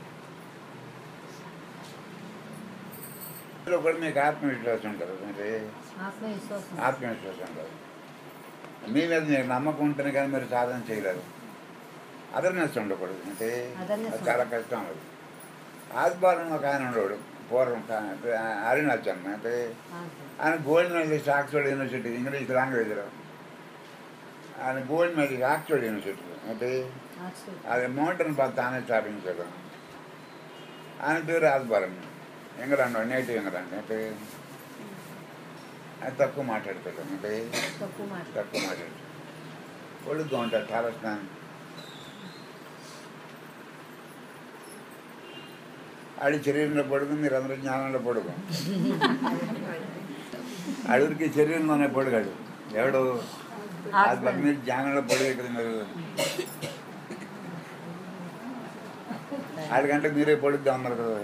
ఇందులో కూడా మీకు ఆత్మవిశ్వాసం ఉంటుంది అంటే
ఆత్మవిశ్వాసం
ఆత్మవిశ్వాసం ఉంటుంది మీ మీద మీకు నమ్మకం ఉంటేనే కానీ మీరు సాధన చేయలేరు అదర్నెస్ ఉండకూడదు అంటే
Otherness
అది చాలా కష్టం అది ఆదివారం ఒక ఆయన ఉండేవాడు పూర్వం అరుణాచల్ అంటే
ఆత్మ.
ఆయన gold medalist Oxford university English లాంగ్వేజ్లో ఆయన గోల్డ్ మెడలిస్ట్ ఆక్స్ఫర్డ్ యూనివర్సిటీ అంటే
ఆక్స్ఫర్డ్.
అది మౌంటైన్ పాత్ తానే స్థాపించాడు ఆయన పేరు ఆదివారం ఇంగ్లాండ్ నేటివ్ ఇంగ్లాండ్ అంటే అది తక్కువ మాట్లాడతాడు అంటే
తక్కువ మాట
తక్కువ మాట్లాడతాడు పొడుగ్గా ఉంటాడు చాలా స్నానం ఆడి శరీరంలో పొడుగు మీరు అందరూ జ్ఞానంలో పొడుగు అడుగురికి శరీరంలోనే పొడుగాడు ఎవడు ఆత్మ మీరు జ్ఞానంలో పొడుగు కదా మీరు ఆడికంటే మీరే పొడుగ్గా ఉన్నారు కదా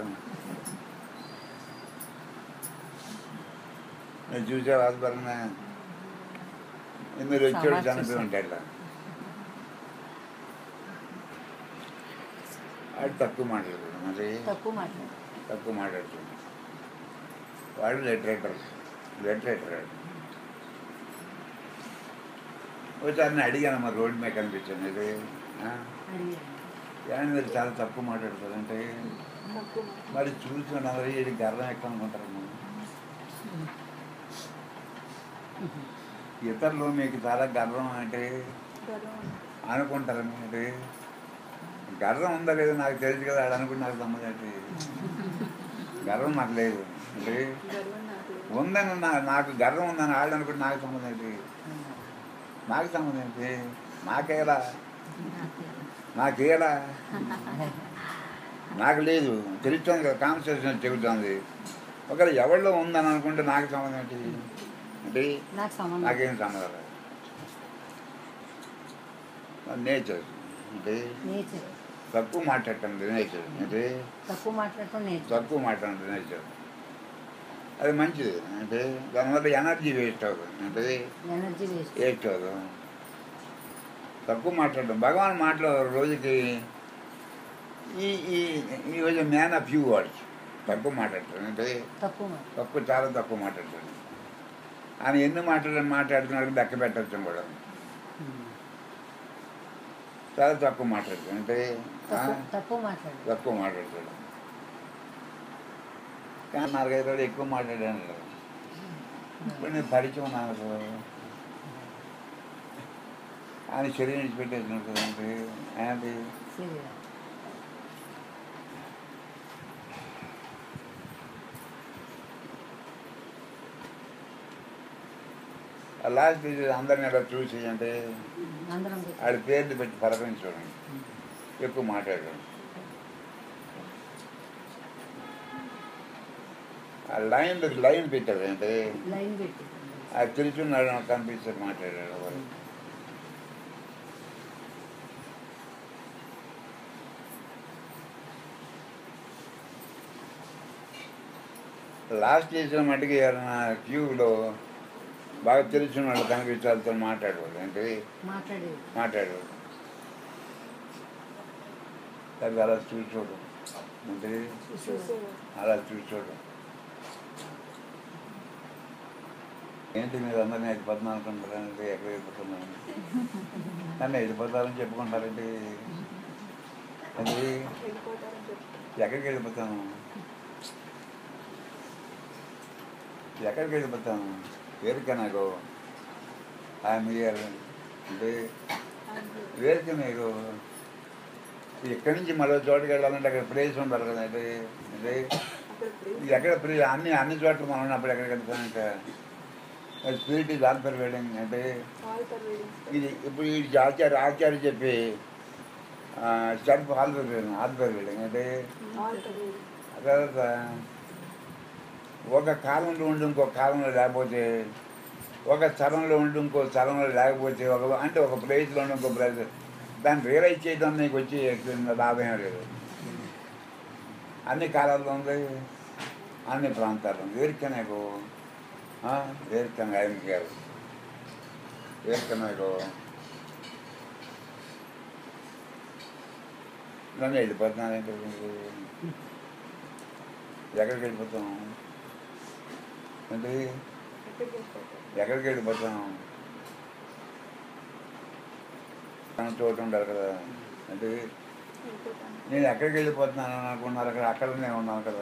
నేను చూసే ఆస్పరణ మీరు వచ్చాడు
సమాజ్
చనిపోయి
చూసాం.
ఉంటాడు ఇలా. ఆడు తక్కువ మాట్లాడతాడు మరి
తక్కువ మాట
తక్కువ మాట్లాడుతుంది వాడు లిటరేటర్ లిటరేటర్ వాడు. ఒకసారి నేను అడిగాను మరి రోడ్డు మీద కనిపించాను ఇది ఆ?
అడిగాను
ఏమన్నా మీరు చాలా తక్కువ మాట్లాడతారు అంటే
తక్కువ
మరి చూసిన ఇది గర్వం ఎక్కువ అనుకుంటారు మీరు. ఇతరులు మీకు చాలా గర్వం అంటే
గర్వం
అనుకుంటారు అంటే గర్వం ఉందా లేదో నాకు తెలియదు కదా ఆడు అనుకుంటే నాకు సంబంధం ఏంటి గర్వం నాకు లేదు అంటే
గర్వం నాకు లేదు.
ఉందని నా నాకు గర్వం ఉందని ఆళ్ళు అనుకుంటే నాకు సంబంధం ఏంటి నాకు సంబంధం ఏంటి నాకేలా నాకేలా నాకు లేదు తెలుస్తుంది కదా కాన్స్టిట్యూషన్ చెబుతుంది ఒకవేళ ఎవరిలో ఉందని అనుకుంటే నాకు సంబంధం ఏంటి అంటే
నాకు సంబంధం
నాకేం సంబంధం లేదు నేచర్ అంటే
నేచర్
తక్కువ మాట్లాడటం నేచర్ అంటే
తక్కువ మాట్లాడటం నేచర్
తక్కువ మాట్లాడటం నేచర్ అది మంచిది అంటే దానివల్ల ఎనర్జీ వేస్ట్ అవుతుంది అంటే
ఎనర్జీ వేస్ట్
వేస్ట్ అవుతుంది తక్కువ మాట్లాడడం భగవాన్ మాటలు రోజుకి ఈ ఈ ఈ రోజు మ్యాన్ ఆఫ్ ఫ్యూ వర్డ్స్ తక్కువ మాట్లాడతాడు అంటే
తక్కువ మాట.
తక్కువ చాలా తక్కువ మాట్లాడతాడు ఆయన ఎన్ని మాట్లాడ మాట్లాడుతున్నాడు లెక్క పెట్టచ్చు కూడా చాలా తక్కువ మాట్లాడతాడు అంటే ఆ,
తక్కువ తక్కువ మాట్లాడు
తక్కువ మాట్లాడతాడు కానీ నాలుగైదు రోజులు ఎక్కువ మాట్లాడాను కదా. ఇప్పుడు నేను పరిచయం నాకు ఆయన శరీరం విడిచిపెట్టేసినాడు కదండి ఆయనది
సరే
లాస్ట్ అందరిని ఎలా చూసి అంటే
అందరం కూర్చో.
ఆడి పేర్లు పెట్టి పలకరించి చూడండి ఎక్కువ మాట్లాడడం ఆ లైన్ లైన్ పెట్టాడు అంటే
లైన్ పెట్టి
అది తెలుసున్నాడు నాకు కనిపిస్తాడు మాట్లాడాడు వాడు. లాస్ట్ చేసిన మటుకి ఎవరైనా క్యూలో బాగా తెలిసిన వాళ్ళు కనిపించాలతో మాట్లాడేవాడు అంటే
మాట్లాడేది
మాట్లాడేవాడు అది అలా చూసుకోడు అంటే
చూసేవాడు
అలా చూసుకోడు ఏంటి మీరు అందరినీ వెళ్ళిపోతున్నా అనుకుంటారంటే ఎక్కడ వెళ్ళిపోతున్నాను నన్ను వెళ్ళిపోతారని చెప్పుకుంటారండి అది
వెళ్ళిపోతారని చెప్పి
ఎక్కడికి వెళ్ళిపోతాను ఎక్కడికి వెళ్ళిపోతాను వేరుక నాకు ఐఎమ్ హియర్ అంటే వేరుక నీకు ఇక్కడి నుంచి మరో చోటుకి వెళ్ళాలంటే అక్కడ ప్లేస్ ఉండాలి కదా అంటే అంటే
అక్కడ ప్లేస్
ఇది ఎక్కడ ప్లే అన్ని అన్ని చోట్ల మనం ఉన్నప్పుడు ఎక్కడికి వెళ్తాం ఇంకా స్పిరిట్ ఇది ఆల్పర్ వేయడం అంటే
ఆల్ పర్వేడింగ్
ఇది ఇప్పుడు ఈ ఆచార్య ఆచార్య చెప్పి సెల్ఫ్ ఆల్పర్ వేయడం ఆల్పర్ వేయడం అంటే
ఆల్ పర్వేడింగ్
తర్వాత ఒక కాలంలో ఉండి ఇంకో కాలంలో లేకపోతే ఒక స్థలంలో ఉండి ఇంకో స్థలంలో లేకపోతే ఒక అంటే ఒక ప్లేస్లో ఉండి ఇంకో ప్లేస్ దాన్ని రియలైజ్ చేయడం నీకు వచ్చి ఎక్కువ లాభం ఏం లేదు అన్ని కాలాల్లో ఉంది అన్ని ప్రాంతాల్లో ఉంది వేరిక నాకు వేరిక ఆయన గారు వేరిక నాకు నన్ను వెళ్ళిపోతున్నాను ఎక్కడికి ఎక్కడికి వెళ్ళిపోతాం అంటే
ఎక్కడికి వెళ్ళిపోతారు
ఎక్కడికి వెళ్ళిపోతాం మన చోటు ఉండాలి కదా అంటే
వెళ్ళిపోతాను
నేను ఎక్కడికి వెళ్ళిపోతున్నాను అనుకున్నారు అక్కడ అక్కడ నేను ఉన్నాను కదా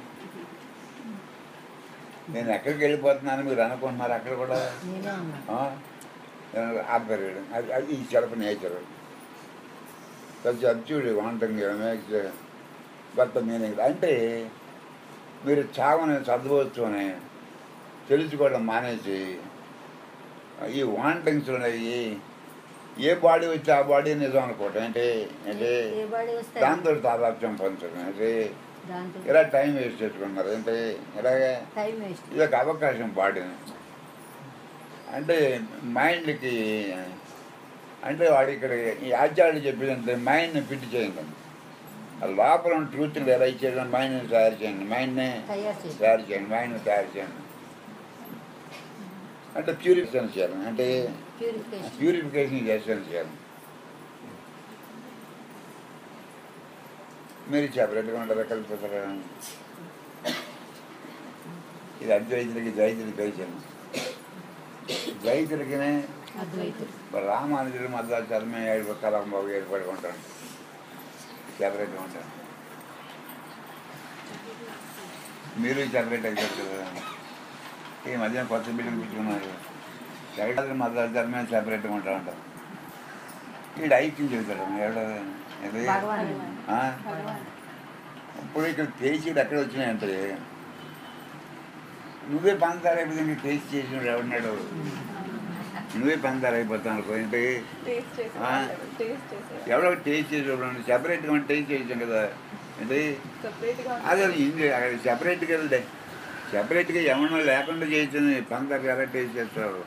నేను ఎక్కడికి వెళ్ళిపోతున్నాను మీరు అనుకుంటున్నారు అక్కడ కూడా
నేనే ఉన్నా
ఆపరేయడం అది అది ఈ సెల్ఫ్ నేచర్ కొంచెం అబ్జూడ్ వాంటింగ్ మేక్స్ కొత్త మీనింగ్ అంటే మీరు చావని చదవచ్చు అని తెలుసుకోవడం మానేసి ఈ వాంటింగ్స్ ఉన్నాయి ఏ బాడీ వచ్చి ఆ బాడీ నిజం అనుకోవటం అంటే అంటే
ఏ బాడీ వస్తే
దాంతో తాదాప్యం పంచడం అంటే
దాంతో
ఇలా టైం వేస్ట్ చేసుకున్నారు అంటే ఇలాగే
టైం వేస్ట్
ఇది ఒక అవకాశం బాడీని అంటే మైండ్కి అంటే వాడు ఇక్కడ ఈ ఆచార్యుడు చెప్పేదంటే మైండ్ని ఫిట్ చేయండి ఆ లోపల ఉన్న ట్రూత్ని ఎలా ఇచ్చేది మైండ్ని తయారు చేయండి మైండ్ని
తయారు చేసి
తయారు చేయండి మైండ్ని తయారు చేయండి అంటే ప్యూరిఫికేషన్ చేయాలి అంటే
ప్యూరిఫికేషన్
ప్యూరిఫికేషన్ చేసేది చేయాలి మీరు సెపరేట్గా ఉంటారా కలిపిపోతారా ఇది అద్వైతులకి ద్వైతులకి కలిసాను ద్వైతులకినే
అద్వైతం
రామానుజుడు మధ్యాచారమే ఏడు కలంబాబు ఏర్పడి ఉంటాను సెపరేట్గా ఉంటాను మీరు సెపరేట్ అయిపోతారు కదా ఈ మధ్యన కొత్త బిల్డింగ్ కూర్చున్నారు ఎక్కడ మధ్యాచారమే సెపరేట్గా ఉంటా ఉంటాం వీడు ఐక్యం చెబుతాడు ఎవడ ఇది
భగవాన్
ఆ?
భగవాన్
ఇప్పుడు ఇక్కడ పేచీలు ఎక్కడ వచ్చినాయంటే నువ్వే పంచదార అయిపోతే నీకు టేస్ట్ చేసినాడు ఎవడున్నాడు నువ్వే పంచదార అయిపోతావు అనుకో ఏంటి
టేస్ట్ చేసి
ఆ.
టేస్ట్ చేసి
ఎవడో టేస్ట్ చేసేవాడు సెపరేట్గా ఉంటే టేస్ట్ చేసాం కదా ఏంటి
సపరేట్గా
అదే ఇంది అక్కడ సెపరేట్గా వెళ్తే సెపరేట్గా ఏమన్నా లేకుండా చేసింది పంచదార ఎలా టేస్ట్ చేస్తారు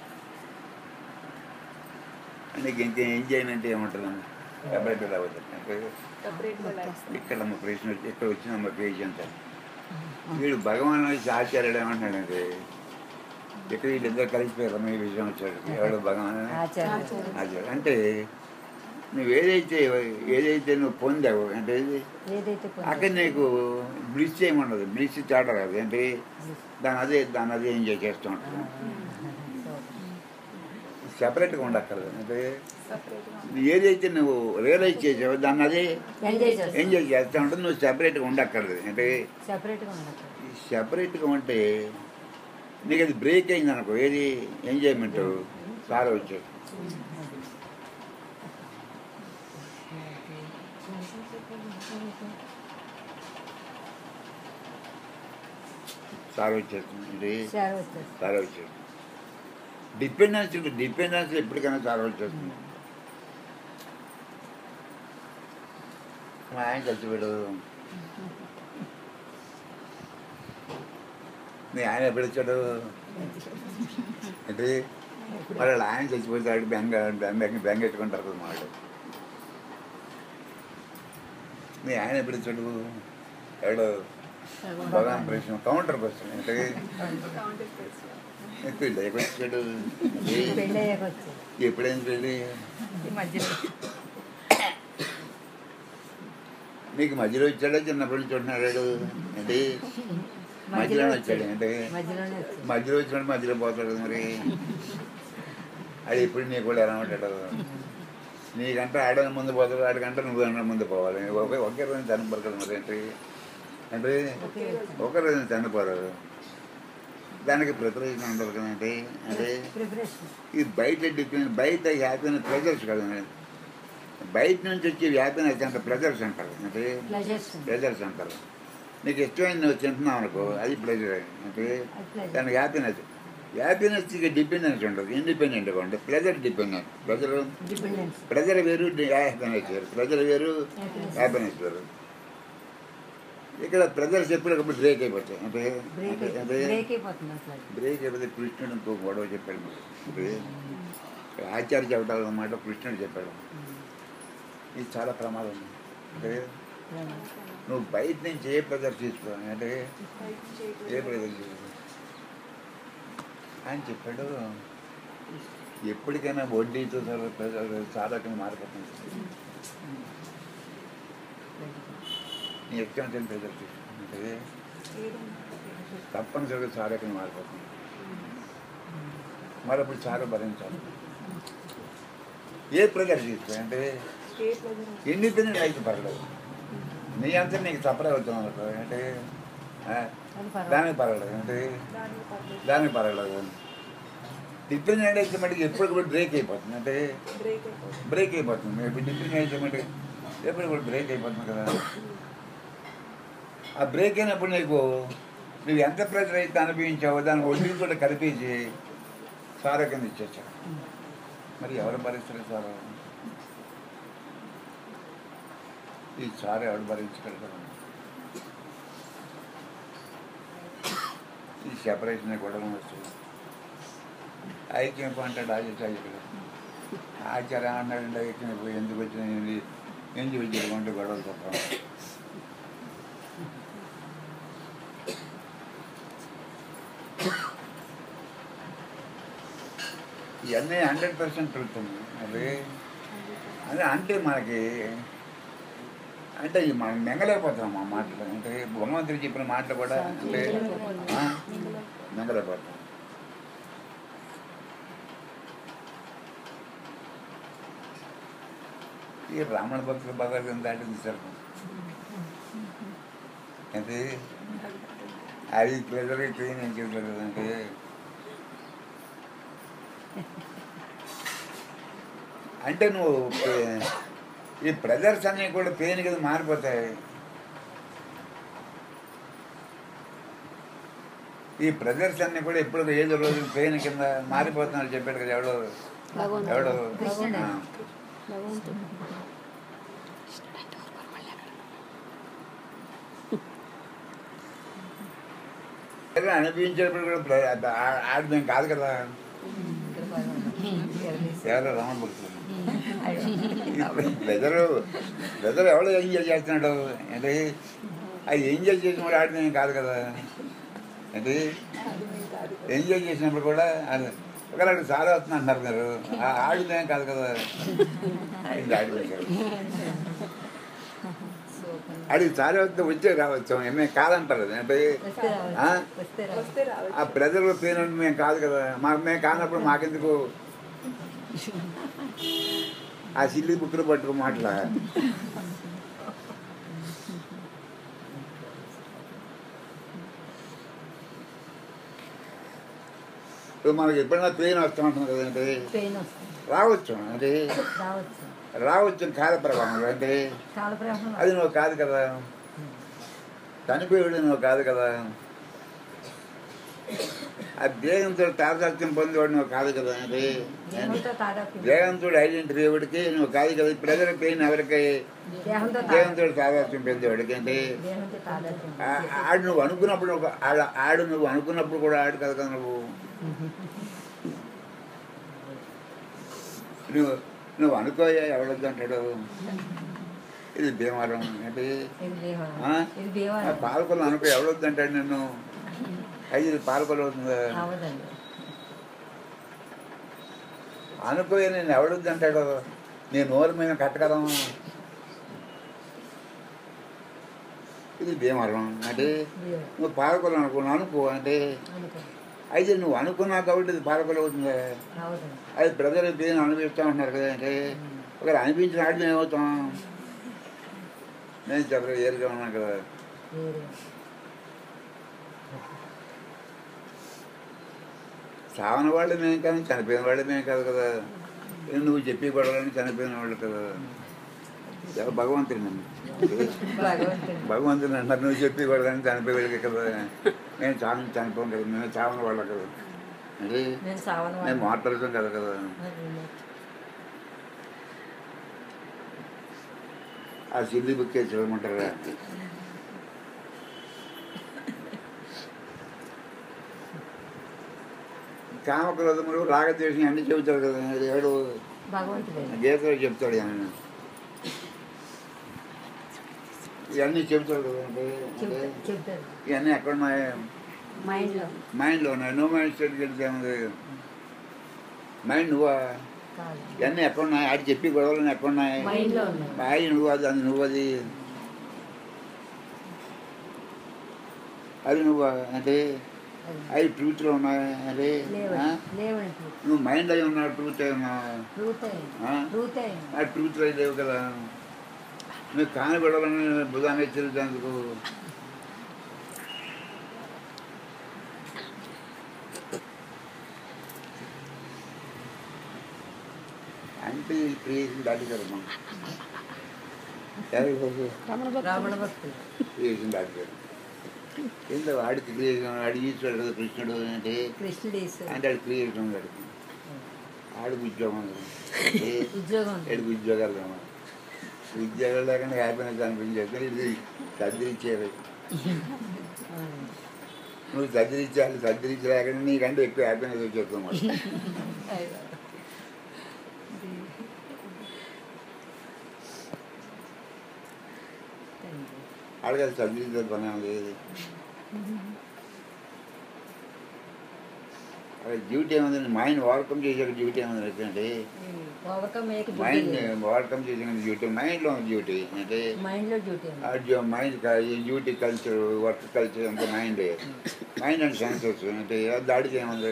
నీకు ఇంకే ఎంజాయ్మెంట్ ఏముంటుంది సెపరేట్గా అవుతుంది అంటే
సపరేట్గా లైఫ్
ఇక్కడ మా ప్రశ్న వచ్చి ఇక్కడ వచ్చిన మా పేజ్ అంతా వీడు భగవాన్ వచ్చి ఆచార్యుడు ఏమంటాడంటే ఇక్కడ వీళ్ళిద్దరు కలిసిపోయారు మీ విషయం వచ్చాడు ఎవడు భగవాన్
ఆచార్య
ఆచార్యుడు అంటే నువ్వు ఏదైతే ఏదైతే నువ్వు పొందావు అంటే ఇది
ఏదైతే
అక్కడ నీకు బ్లిస్ ఏముండదు బ్లిస్ చాట రాదు అంటే దాని అదే దాని అదే ఎంజాయ్ చేస్తూ ఉంటాను సెపరేట్గా ఉండక్కర్లేదు అంటే
సపరేట్గా
నువ్వు ఏదైతే నువ్వు రియలైజ్ చేసావో దాన్ని అదే
ఎంజాయ్ చేస్తాం
ఎంజాయ్ చేస్తూ ఉంటుంది నువ్వు సెపరేట్గా ఉండక్కర్లేదు అంటే
సెపరేట్గా ఉండదు
ఈ సెపరేట్గా ఉంటే నీకు అది బ్రేక్ అయింది అనుకో ఏది ఎంజాయ్మెంట్ సారా వచ్చేది సారా వచ్చేస్తుంది అంటే
షేర్ వచ్చేసి
సారా వచ్చేది డిపెండెన్స్ డిపెండెన్స్ ఎప్పటికైనా సారా వచ్చేస్తుంది మా ఆయన చచ్చిపోయాడు నీ ఆయన ఎప్పుడు వచ్చాడు అంటే మరి వాళ్ళ ఆయన చచ్చిపోతాడు బెంగ బెంగ బెంగ ఎట్టుకుంటారు కదా వాళ్ళు నీ ఆయన ఎప్పుడు వచ్చాడు ఎవడు భగవాన్ ప్రశ్న కౌంటర్ క్వశ్చన్ అంటే
కౌంటర్ ప్లేస్
పెళ్ళి ఎక్కడ వచ్చాడు
పెళ్ళి అయ్యాక వచ్చేది
ఎప్పుడైంది పెళ్ళి
ఈ మధ్యలో
నీకు మధ్యలో వచ్చాడా చిన్నప్పటి నుంచి ఉంటున్నాడు అంటే మధ్యలోనే వచ్చాడు అంటే
మధ్యలోనే వచ్చేది
మధ్యలో వచ్చినప్పుడు మధ్యలో పోతాడు మరి అది ఇప్పుడు నీకు కూడా ఎలా ఉంటాడు నీకంటే ఆడని ముందు పోతాడు ఆడికంటే నువ్వు అన్న ముందు పోవాలి ఒకే ఒకే రోజు చనిపోరు కదా మరి ఏంటి అంటే
ఒకే
ఒకే రోజు చనిపోరు దానికి ప్రిపరేషన్ ఉండదు కదండి అంటే
ప్రిపరేషన్
ఇది బయట డిపెండ్ బయట హ్యాపీనెస్ ప్రెజర్స్ కదండి బయట నుంచి వచ్చే హ్యాపీనెస్ అంటే ప్రెజర్స్ అంటారు అంటే
ప్లెజర్స్
ప్రెజర్స్ అంటారు నీకు ఇష్టమైన నువ్వు తింటున్నావు అనుకో అది ప్లెజర్ అంటే
అది pleasure.
దానికి హ్యాపీనెస్ హ్యాపీనెస్కి డిపెండెన్స్ ఉండదు ఇండిపెండెంట్గా ఉంటుంది pleasure dependent pleasure
dependence
pleasure వేరు హ్యాపీనెస్ వేరు ప్లెజర్ వేరు
Happiness.
హ్యాపీనెస్ వేరు ఇక్కడ ప్లెజర్స్ ఎప్పటికప్పుడు బ్రేక్ అయిపోతాయి అంటే
బ్రేక్
అంటే- అంటే
బ్రేక్ అయిపోతుంది అసలు
బ్రేక్ అయిపోతే కృష్ణుడు ఇంకో గొడవ చెప్పాడు మరి అంటే ఇక్కడ ఆచార్య చెప్పాలి అన్నమాట కృష్ణుడు చెప్పాడు ఇది చాలా ప్రమాదం అంటే నువ్వు బయట నుంచి ఏ ప్రెజర్ తీసుకో అంటే ఏ ప్రెజర్ తీసుకో అని చెప్పాడు ఎప్పటికైనా వడ్డీతో సాధకం మారిపోతుంది నీ ఎగ్జామ్స్ ప్రెజర్ తీసుకో అంటే తప్పనిసరిగా సాధకం మారిపోతుంది మరి అప్పుడు చాలా భరించాలి ఏ ప్రెజర్ తీసుకో అంటే
ఏ ప్రెజర్
ఇండిపెండెంట్ అయితే పర్లేదు నీ అంతా నీకు సపరేట్ అవుతున్నావు అనుకో అంటే ఆ,
అది పర్వాలేదు.
దానికి పర్వాలేదు అంటే
దాని పర్లేదు
దానికి పర్వాలేదు డిపెండెంట్ అయితే మటుకు ఎప్పటికప్పుడు బ్రేక్ అయిపోతుంది అంటే
బ్రేక్ అయిపోతుంది
బ్రేక్ అయిపోతుంది ఇప్పుడు డిపెండెంట్ అయితే మటుకు ఎప్పటికప్పుడు బ్రేక్ అయిపోతుంది కదా ఆ బ్రేక్ అయినప్పుడు నీకు నువ్వు ఎంత ప్రెజర్ అయితే అనుభవించావో దాని వడ్డీ కూడా కలిపేసి సారా కింద ఇచ్చేసావు మరి ఎవరు భరిస్తారు సారా ఈ సారా ఎవరు భరించగలరు ఈ సెపరేషన్ కూడా వస్తుంది ఐక్యం అంటాడు ఆచార్య ఆచార్య అన్నాడు ఐక్యం ఇప్పుడు ఎందుకు వచ్చిన ఎందుకు జరుగుంటే గొడవలు తప్ప ఇవన్నీ హండ్రెడ్ పర్సెంట్ పెడుతుంది అది అదే అంటే మనకి అంటే ఇది మనం మెంగలేకపోతున్నాం ఆ మాటలు అంటే భగవంతుడు చెప్పిన మాటలు కూడా అంటే ఆ, మెంగలేకపోతాం ఈ రామణ భక్తులు భగవద్గీత దాటింది సార్ అంటే అది ప్రెజర్ ట్రైన్ ఏం చెప్పారు అంటే అంటే నువ్వు ఏ- ఈ ప్రెజర్స్ అన్నీ కూడా పెయిన్ కింద మారిపోతాయి ఈ ప్రెజర్స్ అన్నీ కూడా ఎప్పుడు ఏదో రోజు పెయిన్ కింద మారిపోతున్నారు చెప్పాడు కదా ఎవడో ఎవడో
కృష్ణుడే.
ఆ. ప్రెజర్ అనిపించేటప్పుడు కూడా ప్రె- అది ఆ- ఆడదాం కాదు కదా
ఇక్కడ పర్వాలేదు.
ఎవరో రమణ భక్తులు వెదరు వెదరు ఎవడో ఎంజాయ్ చేస్తున్నాడు అంటే అది ఎంజాయ్ చేసినప్పుడు ఆడిన కాదు కదా అంటే
అది మేము కాదు
ఎంజాయ్ చేసినప్పుడు కూడా అది ఒకవేళ అక్కడ సారా వస్తుంది అంటున్నారు మీరు ఆ ఆడిదేం కాదు కదా ఇది ఆడిపోయారు అడిగి సారా వస్తే వచ్చే రావచ్చు మేము కాదంటారు అది. అంటే
వస్తే
ఆ?
రావచ్చు వస్తే రావచ్చు
వస్తే
ఆ
రావచ్చు
ప్రజలు పెయిన్ అంటే మేము కాదు కదా మాకు మేము కానప్పుడు మాకెందుకు ఆ సిల్లి బుక్కులు పట్టుకో మాటలా ఇప్పుడు మనకి ఎప్పుడైనా పెయిన్ వస్తూ ఉంటుంది కదంటే
పెయిన్ వస్తుంది
రావచ్చు అంటే
రావచ్చు
రావచ్చు కాల ప్రభావం అంటే
కాలప్రవాహం
అది నువ్వు కాదు కదా చనిపోయాడు నువ్వు కాదు కదా ఆ దేహంతో తారతత్యం పొందేవాడు నువ్వు కాదు కదా అంటే
దేహంతో తాదాత్మ్యం
దేహంతో ఐడెంటిటీ ఎవడికి నువ్వు కాదు కదా ప్రజల పెయిన్ ఎవరికి
దేహంతో తా-
దేహంతో తాదాత్యం పొందేవాడికి అంటే
దేహంతో తాదాత్మ్యం
ఆ- ఆడు నువ్వు అనుకున్నప్పుడు ఒక ఆడ- ఆడు నువ్వు అనుకున్నప్పుడు కూడా ఆడు కదా కదా నువ్వు నువ్వు నువ్వు అనుకోయా ఎవడొద్దు అంటాడు ఇది భీమవరం అంటే
ఇది దేహం
ఆ?
ఇది
ఆ
దేవాలయం
పాలకొల్లు అనుకో ఎవడొద్దు అంటాడు నిన్ను అయ్యి ఇది పాలకొల్లు అవుతుందా
అవదండి
అనుకోయా నేను ఎవడొద్దు అంటాడు నీ నోరు మీద కట్టగలం ఇది భీమవరం అంటే
దేవం
నువ్వు పాలకొల్లు అనుకున్నావు అనుకో అంటే
అనుకో
అయితే నువ్వు అనుకున్నావు కాబట్టి ఇది పాలకొల్లు అవుతుందా
అవదండి
అది ప్రజలు దేని అనిపిస్తూ ఉంటున్నారు కదా అంటే ఒకరు అనిపించిన ఆడి మేము ఏమవుతాం నేను చెప్పలేదు ఏరుగా ఉన్నాను కదా
వేరే
చావని వాళ్ళు మేము కానీ చనిపోయిన వాళ్ళు మేము కాదు కదా ఏ నువ్వు చెప్పి పడాలని చనిపోయిన వాళ్ళు కదా ఎవరు భగవంతుడు నన్ను
భగవంతుడు
భగవంతుడు అంటారు నువ్వు చెప్పి పడాలని చనిపోయేవాళ్ళకి కదా మేము చావని చనిపోం కదా మేము చావని వాళ్ళ కదా అంటే
నేను సావన
మేము మాట్లాడతాం కదా కదా ఆ సిల్లి బుక్ చేసి చూడమంటారా కామక్రోధములు రాగద్వేషం అన్ని చెబుతాడు కదా ఏడు
భగవంతుడే
గీతలో చెప్తాడు ఆయన ఇవన్నీ చెబుతాడు కదా అంటే అంటే
చెప్తారు చెప్తారు
ఇవన్నీ ఎక్కడ ఉన్నాయి
మైండ్లో
మైండ్లో ఉన్నాయి నో మైండ్ స్టేట్కి వెళ్తే ఏముంది మైండ్ నువ్వా
కాదు
ఇవన్నీ ఎక్కడ ఉన్నాయి ఆడి చెప్పి గొడవలు ఎక్కడ ఉన్నాయి
మైండ్లో ఉన్నాయి
బాయ్ నువ్వు అది అది నువ్వు అది అది నువ్వు అంటే
అది.
అవి ట్రూత్లో ఉన్నాయి అంటే ఆ?
లేవండి లేవండి
నువ్వు మైండ్ అయి ఉన్నావు ట్రూత్ అయి ఉన్నావు
ట్రూత్
ఆ?
అయింది ట్రూత్ అయింది
ఆ ట్రూత్లో లేవు కదా నువ్వు కాని గొడవలని బుధాన్ని తిరుగుతందుకు అంటే ఈ క్రియేషన్ దాటికారు మనం
రావణ భక్తులు
క్రియేషన్ దాటికారు ఏందో వాడికి క్రియేషన్ ఆడి ఈశ్వరుడు కదా కృష్ణుడు అంటే
కృష్ణుడు ఈశ్వరుడు
అంటే ఆడి క్రియేషన్ ఉన్నాడు ఆడికి ఉద్యోగం ఉంది. ఏ
ఉద్యోగం ఉంది.
ఏడుపు ఉద్యోగాలు కావాలి ఉద్యోగాలు లేకుండా హ్యాపీనెస్ అనిపించేది ఇది సర్దిరిచ్చేది
అవునండి.
నువ్వు సర్దిరిచ్చాలి సర్దిరించి లేకుండా నీకంటే ఎక్కువ హ్యాపీనెస్ వచ్చేస్తుంది మరి.
అయ్యో. తండ్రి.
అడగాలి సర్దిరించే పని ఏం లేదు అదే డ్యూటీ ఏముంది మైండ్ ఓవర్కమ్ చేసే డ్యూటీ ఏముంది అంటే
ఓవర్కమ్ మేక
మైండ్ ఓవర్కమ్ చేసే డ్యూటీ మైండ్లో ఉంది డ్యూటీ అంటే
మైండ్ లో డ్యూటీ ఉంది
ఆ డ్యూ- మైండ్ క- ఈ డ్యూటీ కల్చర్ వర్క్ కల్చర్ అంతా మైండ్ మైండ్ అండ్ సెన్సెస్ అంటే ఏ దాడికి ఏముంది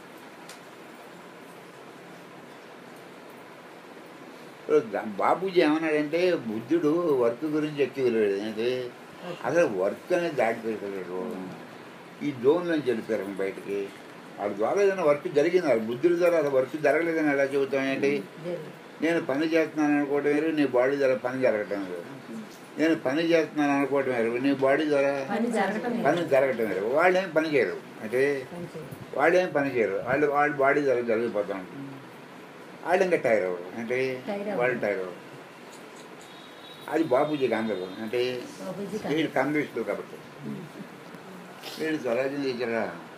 ఇప్పుడు దా- బాబూజీ ఏమన్నాడంటే బుద్ధుడు వర్క్ గురించి ఎక్కువ వెళ్ళాడు అంటే అసలు వర్క్ అనేది దాటిపోయాడు ఈ జోన్ నుంచి వెళ్ళిపోయారు బయటికి వాడి ద్వారా ఏదైనా వర్క్ జరిగింది అది బుద్ధుడి ద్వారా అసలు వర్క్ జరగలేదని ఎలా చెబుతాం ఏంటి
జరిగింది.
నేను పని చేస్తున్నాను అనుకోవటం వేరు నీ బాడీ ద్వారా పని జరగటం వేరు నేను పని చేస్తున్నాను అనుకోవటం వేరు నీ బాడీ ద్వారా
పని జరగటం లేదు.
పని జరగటం వేరు వాళ్ళు ఏం పని చేయరు అంటే
పని చేయాలి.
వాళ్ళు ఏం పని చేయరు వాళ్ళు వాళ్ళ బాడీ ద్వారా జరిగిపోతా ఉంటుంది వాళ్ళు ఇంకా టైర్ అవ్వరు అంటే
టైర్ అవ్వరు.
వాళ్ళు టైర్ అవ్వరు అది బాబూజీకి అందరు అంటే
బాబూజీ
వీడు కమ్యూనిస్టులు కాబట్టి వీడు స్వరాజ్యం చేశారా